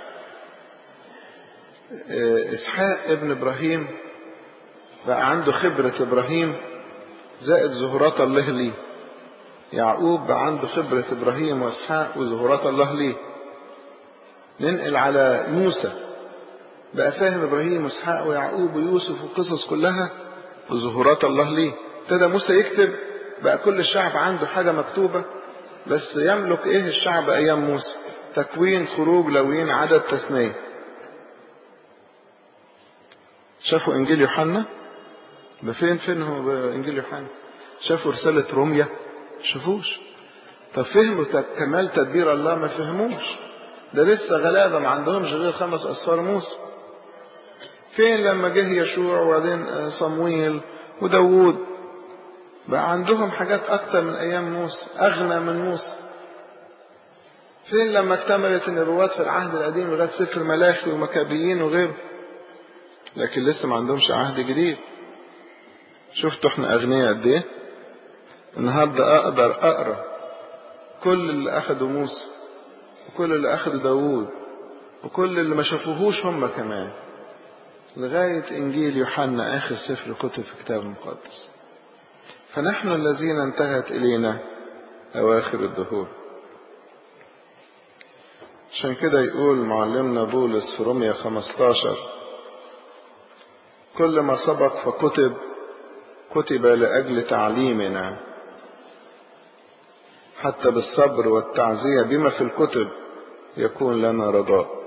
إسحاق ابن إبراهيم بقى عنده خبرة إبراهيم زائد ظهورات الله ليه يعقوب بقى عنده خبرة إبراهيم وإسحاق وظهورات الله ليه ننقل على موسى بقى فاهم إبراهيم وإسحاق ويعقوب ويوسف والقصص كلها وظهورات الله ليه ابتدى موسى يكتب بقى كل الشعب عنده حاجة مكتوبة بس يملك إيه الشعب أيام موسى تكوين خروج لوين عدد تثنية شافوا إنجيل يوحنا ده فين فين هو إنجيل يوحنا شافوا رسالة روميا شافوش طب فهموا كمال تدبير الله ما فهموش ده لسه غلابة ما عندهمش غير خمس أسفار موسى فين لما جه يشوع وبعدين صمويل وداوود بقى عندهم حاجات أكتر من أيام موسى أغنى من موسى فين لما اكتملت النبوات في العهد القديم لغاية سفر ملاخي ومكابيين وغيره لكن لسه ما عندهمش عهد جديد شفتوا احنا أغنياء قد إيه النهاردة أقدر أقرأ كل اللي أخده موسى وكل اللي أخده داوود وكل اللي ما شافوهوش هم كمان لغاية إنجيل يوحنا آخر سفر كتب في الكتاب المقدس فنحن الذين انتهت إلينا أواخر الدهور عشان كده يقول معلمنا بولس في رومية 15 كل ما سبق فكتب كتب لأجل تعليمنا حتى بالصبر والتعزية بما في الكتب يكون لنا رجاء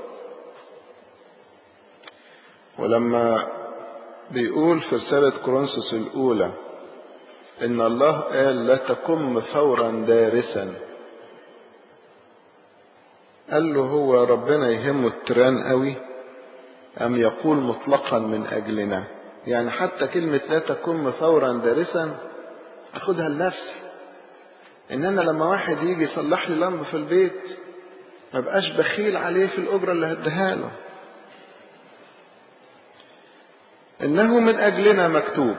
ولما بيقول في رسالة كورنثوس الأولى إن الله قال لا تكن ثورا دارسا قال له هو ربنا يهمه التران قوي أم يقول مطلقا من أجلنا يعني حتى كلمة لا تكن ثورا دارسا أخدها لنفسي إن أنا لما واحد يجي يصلح لي لمبة في البيت ما بقاش بخيل عليه في الأجرة اللي هديها له إنه من أجلنا مكتوب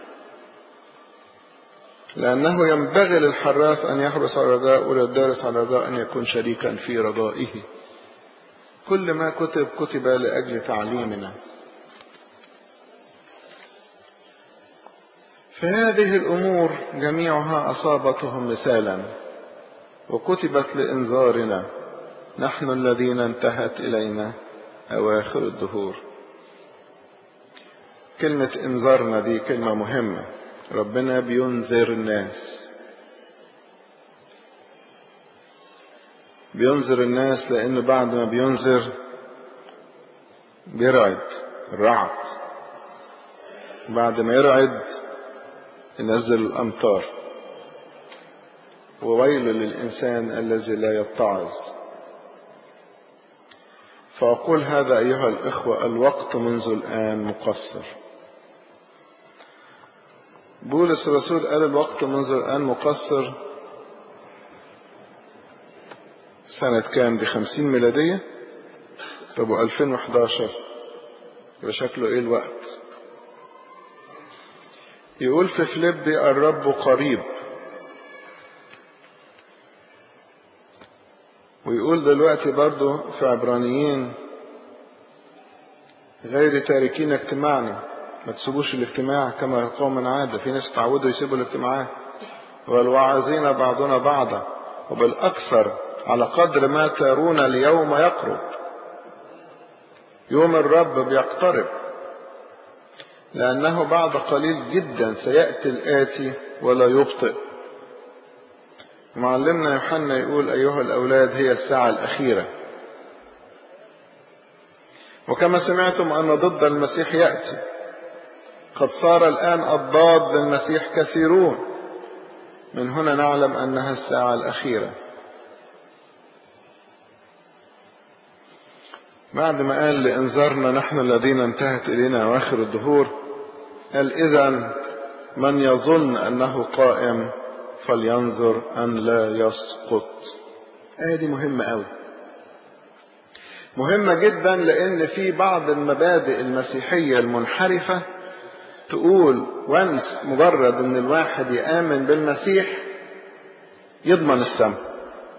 لأنه ينبغي للحراث أن يحرص على الرجاء وللدارس على الرجاء أن يكون شريكا في رجائه كل ما كتب كتب لأجل تعليمنا فهذه الأمور جميعها أصابتهم مثالا وكتبت لإنذارنا نحن الذين انتهت إلينا أواخر الدهور كلمة إنذارنا دي كلمة مهمة ربنا بينذر الناس بينذر الناس لأنه بعد ما بينذر بيرعد الرعد بعد ما يرعد ينزل الأمطار وويل للإنسان الذي لا يتعظ فأقول هذا أيها الإخوة الوقت منذ الآن مقصر بولس الرسول قال الوقت منذ الآن مقصر سنة كام دي خمسين ميلادية طب وألفين وحداشر يبقى شكله ايه الوقت يقول في فليبي الرب قريب ويقول دلوقتي برضو في عبرانيين غير تاركين اجتماعنا ما تسيبوش الاجتماع كما يقوم من عادة في ناس تعودوا يسيبوا الاجتماعات والواعظين بعضنا بعضا وبالأكثر على قدر ما ترون اليوم يقرب يوم الرب بيقترب لأنه بعد قليل جدا سيأتي الآتي ولا يبطئ معلمنا يوحنا يقول أيها الأولاد هي الساعة الأخيرة وكما سمعتم أن ضد المسيح يأتي قد صار الآن الضاد للمسيح كثيرون من هنا نعلم أنها الساعة الأخيرة بعد ما قال لإنذارنا نحن الذين انتهت إلينا أواخر الدهور قال إذا من يظن أنه قائم فلينظر أن لا يسقط آية دي مهمة أوي مهمة جدا لأن في بعض المبادئ المسيحية المنحرفة تقول وانس مجرد أن الواحد يآمن بالمسيح يضمن السماء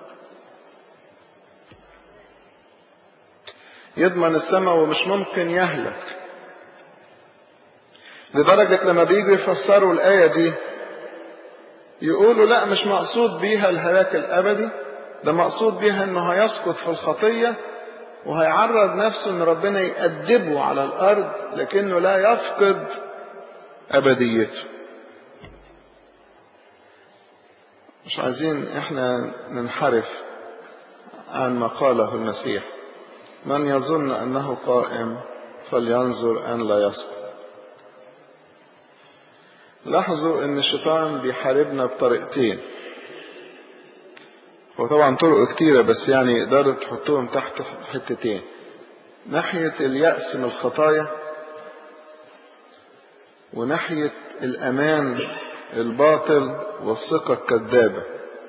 يضمن السماء ومش ممكن يهلك لدرجة لما بيجوا يفسروا الآية دي يقولوا لا مش مقصود بيها الهلاك الأبدي ده مقصود بيها انه هيسقط في الخطية وهيعرض نفسه ان ربنا يأدبه على الأرض لكنه لا يفقد أبديته مش عايزين احنا ننحرف عن ما قاله المسيح من يظن أنه قائم فلينظر أن لا يسقط لاحظوا ان الشيطان بيحاربنا بطريقتين هو طبعا طرق كتيرة بس يعني يقدروا تحطوهم تحت حتتين ناحية اليأس من الخطايا وناحية الأمان الباطل والثقة الكذابة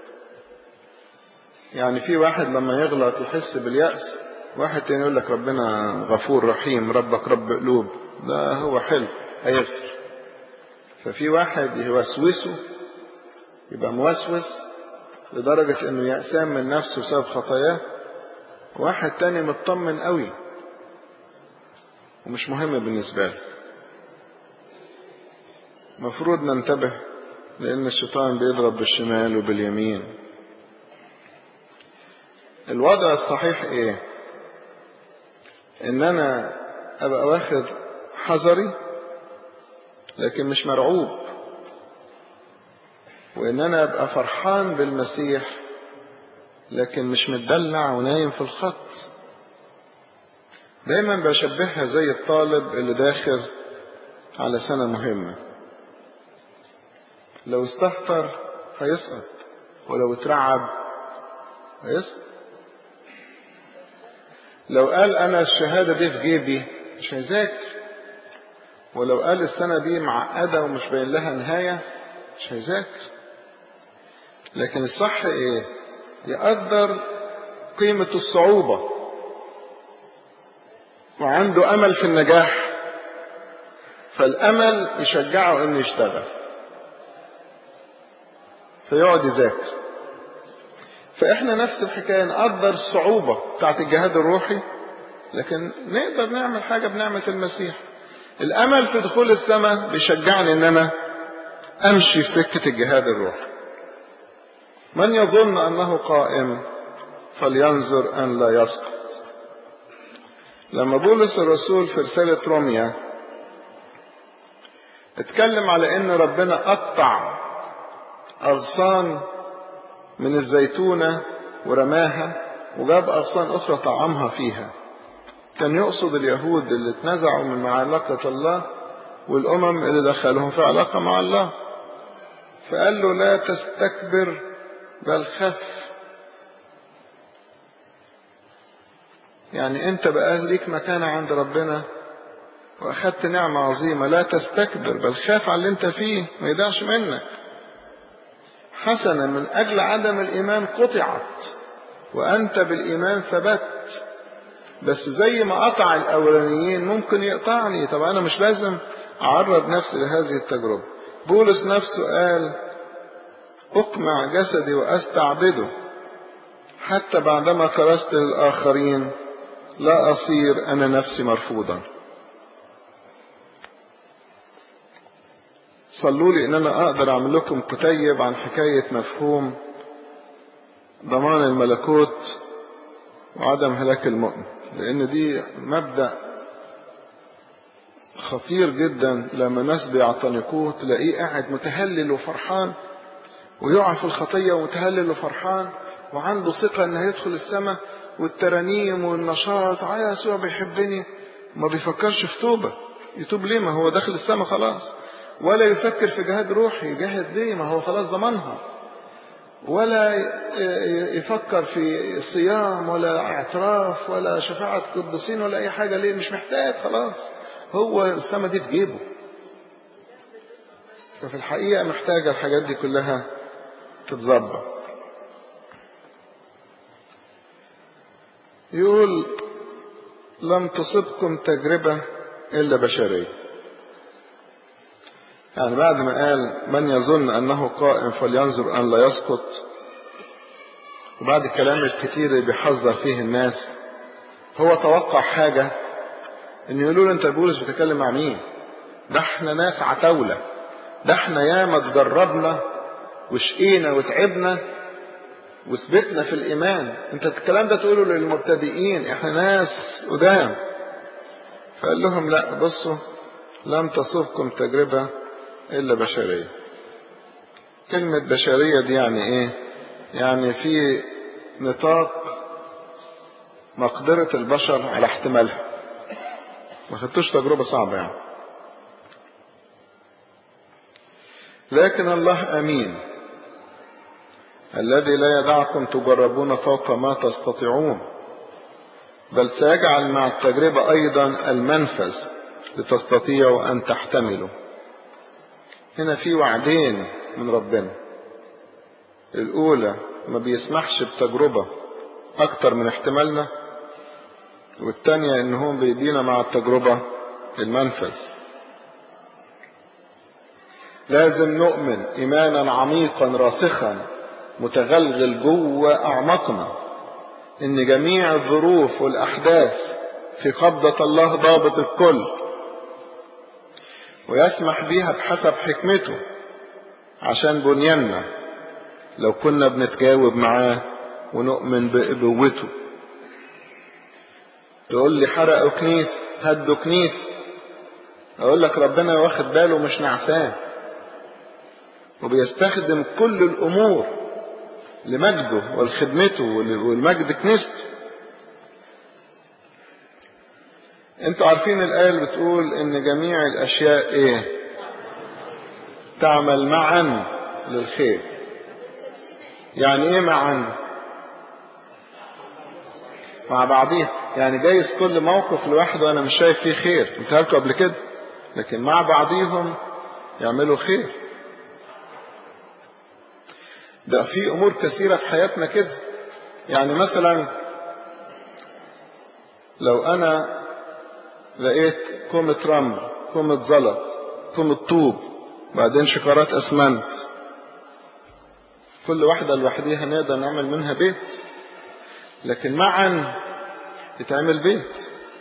يعني في واحد لما يغلط يحس باليأس واحد تاني يقول لك ربنا غفور رحيم ربك رب قلوب ده هو حلو هيغفر ففي واحد يوسوسه يبقى موسوس لدرجة انه يأسان من نفسه بسبب خطاياه واحد تاني مطمن قوي ومش مهم بالنسبة له مفروض ننتبه لأن الشيطان بيضرب بالشمال وباليمين الوضع الصحيح ايه ان انا ابقى واخد حذري لكن مش مرعوب وان انا ابقى فرحان بالمسيح لكن مش متدلع ونايم في الخط دايما بشبهها زي الطالب اللي داخل على سنة مهمة لو استهتر هيسقط ولو اترعب هيسقط لو قال انا الشهادة دي في جيبي مش هيذاكر ولو قال السنة دي معقدة ومش باين لها نهاية مش هيذاكر لكن الصح ايه يقدر قيمة الصعوبة وعنده امل في النجاح فالامل يشجعه انه يشتغل فيقعد يذاكر فاحنا نفس الحكايه نقدر الصعوبه بتاعت الجهاد الروحي لكن نقدر نعمل حاجه بنعمه المسيح الامل في دخول السماء بيشجعني ان انا امشي في سكه الجهاد الروحي من يظن انه قائم فلينظر ان لا يسقط لما بولس الرسول في رساله روميا اتكلم على ان ربنا قطع اغصان من الزيتونة ورماها وجاب أغصان أخرى طعمها فيها كان يقصد اليهود اللي اتنزعوا من علاقة الله والأمم اللي دخلهم في علاقة مع الله فقال له لا تستكبر بل خف يعني انت بقى ليك مكانة عند ربنا واخدت نعمة عظيمة لا تستكبر بل خاف على اللي انت فيه ما يضيعش منك حسنا من أجل عدم الإيمان قطعت وأنت بالإيمان ثبت بس زي ما قطع الأولانيين ممكن يقطعني طب أنا مش لازم أعرض نفسي لهذه التجربة بولس نفسه قال أقمع جسدي وأستعبده حتى بعدما كرست للآخرين لا أصير أنا نفسي مرفوضا صلوا لي ان انا اقدر اعمل لكم كتيب عن حكاية مفهوم ضمان الملكوت وعدم هلاك المؤمن لان دي مبدأ خطير جدا لما ناس بيعتنقوه تلاقيه قاعد متهلل وفرحان ويقع في الخطية ومتهلل وفرحان وعنده ثقة انه هيدخل السماء والترانيم والنشاط اه يسوع بيحبني ما بيفكرش في توبة يتوب ليه ما هو داخل السماء خلاص ولا يفكر في جهاد روحي يجاهد ليه ما هو خلاص ضمنها ولا يفكر في صيام ولا اعتراف ولا شفاعة قديسين ولا أي حاجة ليه مش محتاج خلاص هو السما دي في جيبه ففي الحقيقة محتاجة الحاجات دي كلها تتظبط يقول لم تصبكم تجربة إلا بشرية يعني بعد ما قال من يظن أنه قائم فلينظر أن لا يسقط وبعد الكلام الكتير اللي بيحذر فيه الناس هو توقع حاجة ان يقولوا له انت بولس بتتكلم مع مين ده احنا ناس عتاولة ده احنا ياما تجربنا وشقينا وتعبنا وثبتنا في الايمان انت الكلام ده تقوله للمبتدئين احنا ناس قدام فقال لهم لا بصوا لم تصبكم تجربة الا بشرية كلمة بشرية دي يعني ايه يعني في نطاق مقدرة البشر على احتمالها ما خدتوش تجربة صعبة يعني لكن الله أمين الذي لا يدعكم تجربون فوق ما تستطيعون بل سيجعل مع التجربة أيضا المنفذ لتستطيعوا أن تحتملوا هنا في وعدين من ربنا الأولى ما بيسمحش بتجربة أكتر من احتمالنا والتانية إن هو بيدينا مع التجربة المنفذ لازم نؤمن إيمانا عميقا راسخا متغلغل جوه أعماقنا إن جميع الظروف والأحداث في قبضة الله ضابط الكل ويسمح بيها بحسب حكمته عشان بنياننا لو كنا بنتجاوب معاه ونؤمن بقوته تقول لي حرقوا كنيس هدوا كنيس اقول لك ربنا واخد باله مش نعسان وبيستخدم كل الامور لمجده ولخدمته والمجد كنيسته انتوا عارفين الايه اللي بتقول ان جميع الاشياء ايه تعمل معا للخير يعني ايه معا مع بعضيها يعني جايز كل موقف لوحده انا مش شايف فيه خير قلتها لكم قبل كده لكن مع بعضيهم يعملوا خير ده في امور كثيره في حياتنا كده يعني مثلا لو انا لقيت كومة رمل كومة زلط كومة طوب بعدين شكارات اسمنت كل واحدة لوحديها نقدر نعمل منها بيت لكن معا يتعمل بيت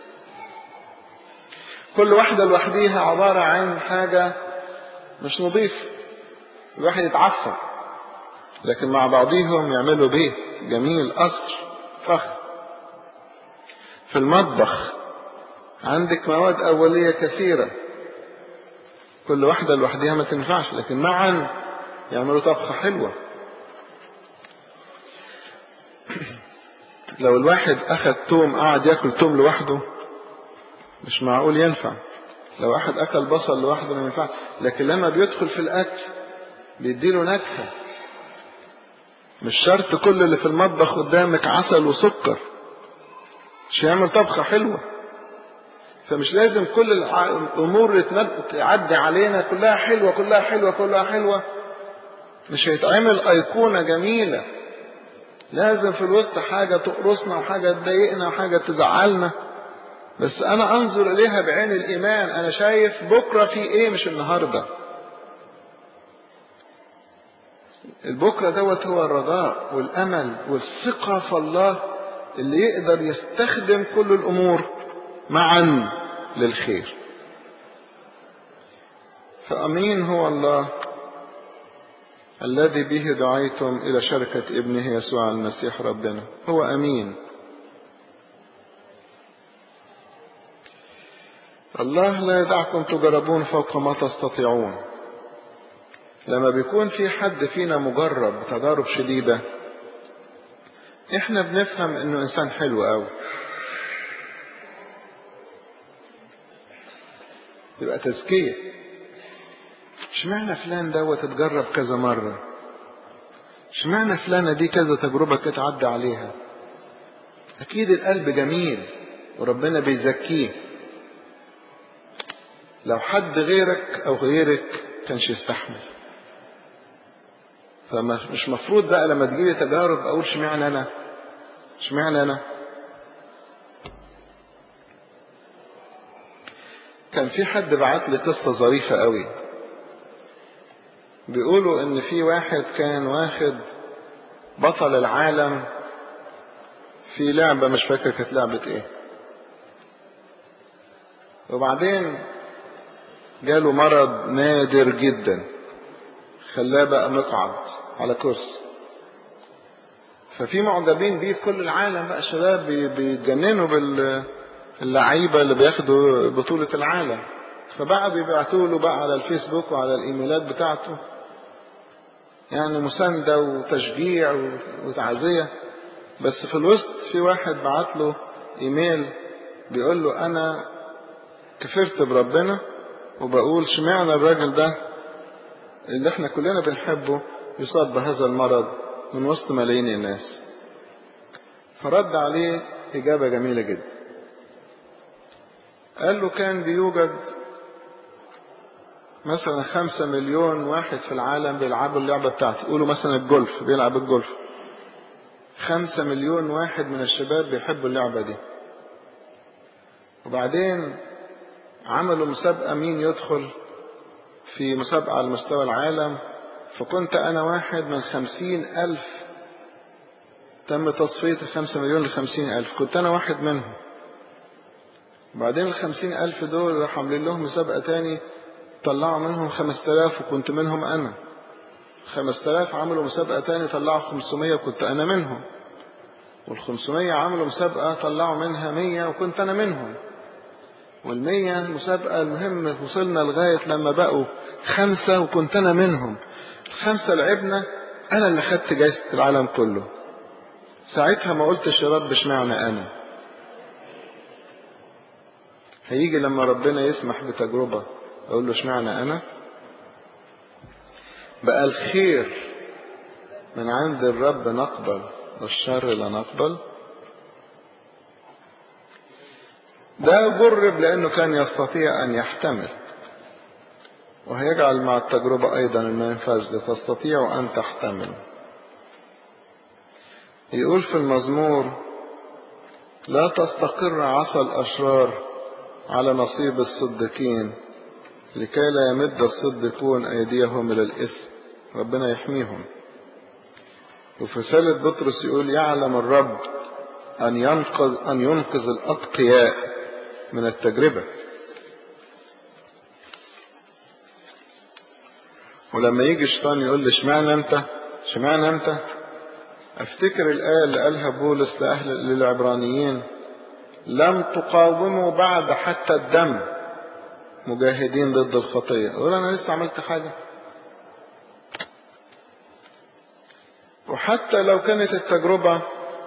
كل واحدة لوحديها عبارة عن حاجة مش نظيفة الواحد يتعفن لكن مع بعضهم يعملوا بيت جميل قصر فخر في المطبخ عندك مواد أولية كثيرة كل واحدة لوحدها ما تنفعش لكن معا يعملوا طبخة حلوة لو الواحد أخذ توم قعد ياكل توم لوحده مش معقول ينفع لو واحد أكل بصل لوحده ما ينفع لكن لما بيدخل في الأكل بيديله نكهة مش شرط كل اللي في المطبخ قدامك عسل وسكر مش يعمل طبخة حلوة فمش لازم كل الأمور اللي تعدي علينا كلها حلوة كلها حلوة كلها حلوة مش هيتعمل أيقونة جميلة لازم في الوسط حاجة تقرصنا وحاجة تضايقنا وحاجة تزعلنا بس أنا أنظر إليها بعين الإيمان أنا شايف بكرة في إيه مش النهاردة البكرة دوت هو الرجاء والأمل والثقة في الله اللي يقدر يستخدم كل الأمور معا للخير فأمين هو الله الذي به دعيتم إلى شركة ابنه يسوع المسيح ربنا هو أمين الله لا يدعكم تجربون فوق ما تستطيعون لما بيكون في حد فينا مجرب بتجارب شديدة احنا بنفهم انه انسان حلو قوي يبقى تزكية اشمعنى فلان دوت اتجرب كذا مرة اشمعنى فلانة دي كذا تجربة كانت عدى عليها اكيد القلب جميل وربنا بيزكيه لو حد غيرك او غيرك كانش يستحمل فمش مفروض بقى لما تجيلي تجارب اقول اشمعنى انا اشمعنى انا كان في حد بعت لي قصة ظريفة قوي بيقولوا ان في واحد كان واخد بطل العالم في لعبة مش فاكر كانت لعبة ايه وبعدين جاله مرض نادر جدا خلاه بقى مقعد على كرسي ففي معجبين بيه في كل العالم بقى شباب بيتجننوا باللعيبة اللي بياخدوا بطولة العالم فبعدوا يبعتوا له بقى على الفيسبوك وعلى الايميلات بتاعته يعني مساندة وتشجيع وتعزية بس في الوسط في واحد بعت له ايميل بيقول له انا كفرت بربنا وبقول شمعنا الراجل ده اللي احنا كلنا بنحبه يصاب بهذا المرض من وسط ملايين الناس فرد عليه إجابة جميلة جدا قال له كان بيوجد مثلا خمسة مليون واحد في العالم بيلعبوا اللعبة بتاعتي يقولوا مثلا الجولف بيلعب الجولف خمسة مليون واحد من الشباب بيحبوا اللعبة دي وبعدين عملوا مسابقة مين يدخل في مسابقة على مستوى العالم فكنت أنا واحد من خمسين ألف تم تصفية خمسة مليون لخمسين ألف كنت أنا واحد منهم وبعدين الخمسين ألف دول راحوا عاملين لهم مسابقة تاني طلعوا منهم خمس تلاف وكنت منهم أنا خمس تلاف عملوا مسابقة تاني طلعوا خمسمية وكنت أنا منهم والخمسمية عملوا مسابقة طلعوا منها مية وكنت أنا منهم والمية مسابقة المهم وصلنا لغاية لما بقوا خمسة وكنت أنا منهم الخمسة لعبنا أنا اللي خدت جايزة العالم كله ساعتها ما قلتش يا رب اشمعنى أنا هيجي لما ربنا يسمح بتجربة أقول له اشمعنى أنا بقى الخير من عند الرب نقبل والشر لا نقبل ده جرب لأنه كان يستطيع أن يحتمل وهيجعل مع التجربة أيضا المنفذ لتستطيع أن تحتمل يقول في المزمور لا تستقر عصا الأشرار على نصيب الصديقين لكي لا يمد الصديقون أيديهم إلى الإثم ربنا يحميهم وفي رسالة بطرس يقول يعلم الرب أن ينقذ أن ينقذ الأتقياء من التجربة ولما يجي الشيطان يقول لي اشمعنى انت اشمعنى انت افتكر الآية اللي قالها بولس لأهل للعبرانيين لم تقاوموا بعد حتى الدم مجاهدين ضد الخطية يقول أنا لسه عملت حاجة وحتى لو كانت التجربة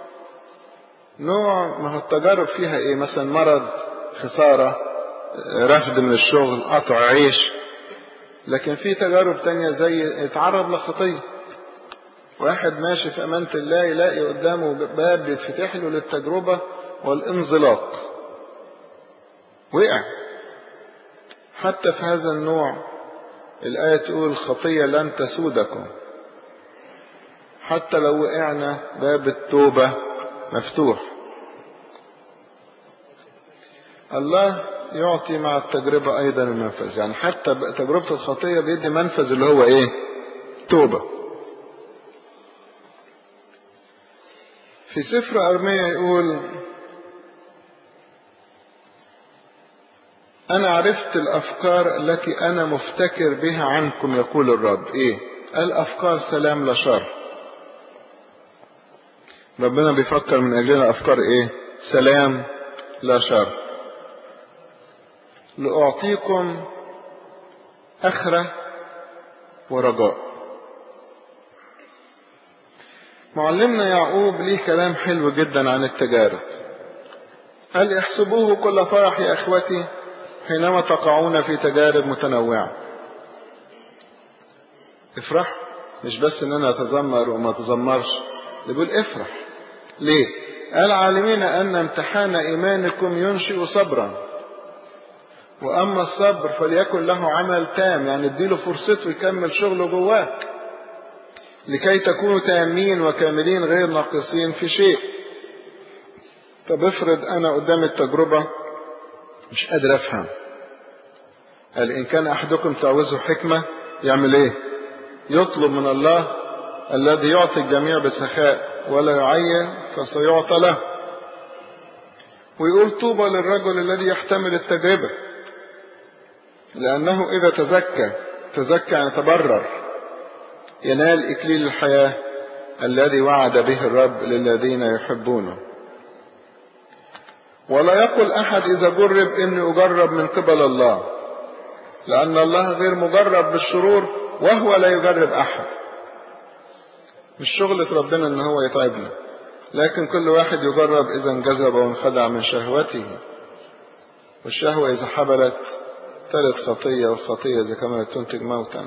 نوع ما هو التجارب فيها ايه مثلا مرض خسارة رفض من الشغل قطع عيش لكن في تجارب تانية زي اتعرض لخطية واحد ماشي في أمانة الله يلاقي قدامه باب بيتفتح له للتجربة والانزلاق وقع حتى في هذا النوع الآية تقول خطية لن تسودكم حتى لو وقعنا باب التوبة مفتوح الله يعطي مع التجربة أيضا المنفذ يعني حتى تجربة الخطية بيدي منفذ اللي هو إيه توبة في سفر أرمية يقول أنا عرفت الأفكار التي أنا مفتكر بها عنكم يقول الرب إيه الأفكار سلام لا شر ربنا بيفكر من أجلنا أفكار إيه سلام لا شر لأعطيكم أخرة ورجاء معلمنا يعقوب ليه كلام حلو جدا عن التجارب قال احسبوه كل فرح يا اخوتي حينما تقعون في تجارب متنوعة افرح مش بس ان انا اتذمر وما اتذمرش ده بيقول افرح ليه قال عالمين ان امتحان ايمانكم ينشئ صبرا وأما الصبر فليكن له عمل تام يعني اديله فرصته يكمل شغله جواك لكي تكونوا تامين وكاملين غير ناقصين في شيء طب افرض أنا قدام التجربة مش قادر أفهم قال إن كان أحدكم تعوزه حكمة يعمل إيه يطلب من الله الذي يعطي الجميع بسخاء ولا يعين فسيعطى له ويقول طوبى للرجل الذي يحتمل التجربة لأنه إذا تزكى تزكى يعني تبرر ينال إكليل الحياة الذي وعد به الرب للذين يحبونه ولا يقل أحد إذا جرب إني أجرب من قبل الله لأن الله غير مجرب بالشرور وهو لا يجرب أحد مش شغلة ربنا إن هو يتعبنا لكن كل واحد يجرب إذا انجذب وانخدع من شهوته والشهوة إذا حبلت تلت خطية والخطية إذا كملت تنتج موتا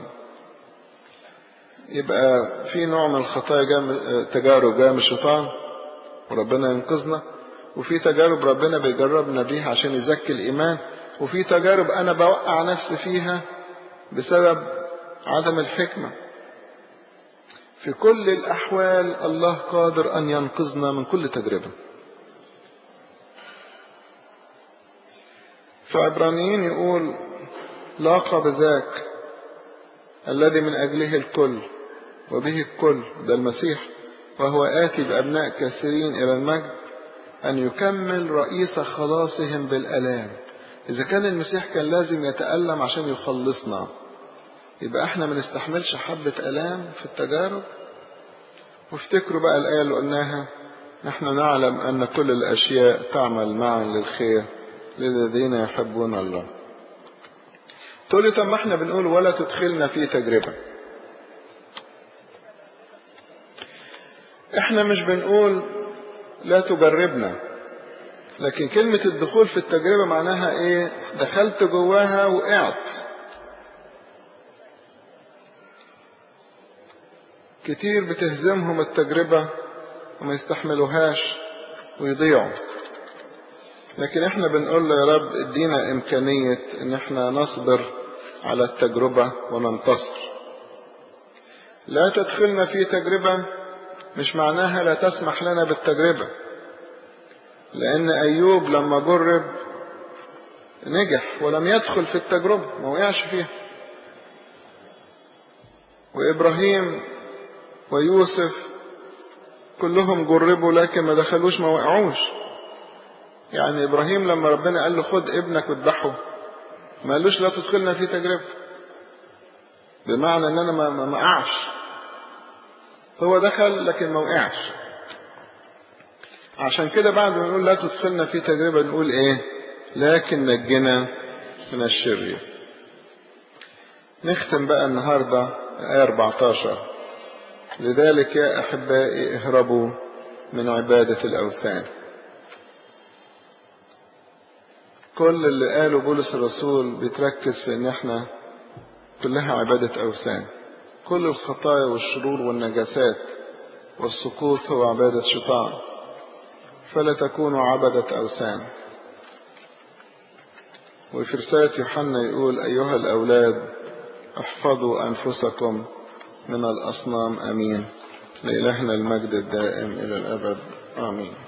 يبقى في نوع من الخطايا جام تجارب جايه من الشيطان وربنا ينقذنا وفي تجارب ربنا بيجربنا بيها عشان يزكي الإيمان وفي تجارب أنا بوقع نفسي فيها بسبب عدم الحكمة في كل الأحوال الله قادر أن ينقذنا من كل تجربة فعبرانيين يقول لاقى بذاك الذي من أجله الكل وبه الكل ده المسيح وهو آتي بأبناء كثيرين إلى المجد أن يكمل رئيس خلاصهم بالألام إذا كان المسيح كان لازم يتألم عشان يخلصنا يبقى احنا ما نستحملش حبة ألام في التجارب وافتكروا بقى الآية اللي قلناها نحن نعلم أن كل الأشياء تعمل معا للخير للذين يحبون الله تقول لي طب ما احنا بنقول ولا تدخلنا في تجربة احنا مش بنقول لا تجربنا لكن كلمة الدخول في التجربة معناها ايه دخلت جواها وقعت كتير بتهزمهم التجربة وما يستحملوهاش ويضيعوا لكن احنا بنقول له يا رب ادينا امكانية ان احنا نصبر على التجربة وننتصر لا تدخلنا في تجربة مش معناها لا تسمح لنا بالتجربة لأن أيوب لما جرب نجح ولم يدخل في التجربة ما وقعش فيها وإبراهيم ويوسف كلهم جربوا لكن ما دخلوش ما وقعوش يعني إبراهيم لما ربنا قال له خد ابنك واذبحه ما قالوش لا تدخلنا في تجربة بمعنى ان انا ما ما اقعش هو دخل لكن ما وقعش عشان كده بعد ما نقول لا تدخلنا في تجربة نقول ايه لكن نجنا من الشرير نختم بقى النهاردة آية 14 لذلك يا أحبائي اهربوا من عبادة الأوثان كل اللي قاله بولس الرسول بيتركز في ان احنا كلها عبادة أوثان كل الخطايا والشرور والنجاسات والسقوط هو عبادة شيطان فلا تكونوا عبدة أوثان وفي رسالة يوحنا يقول أيها الأولاد احفظوا أنفسكم من الأصنام أمين لإلهنا المجد الدائم إلى الأبد آمين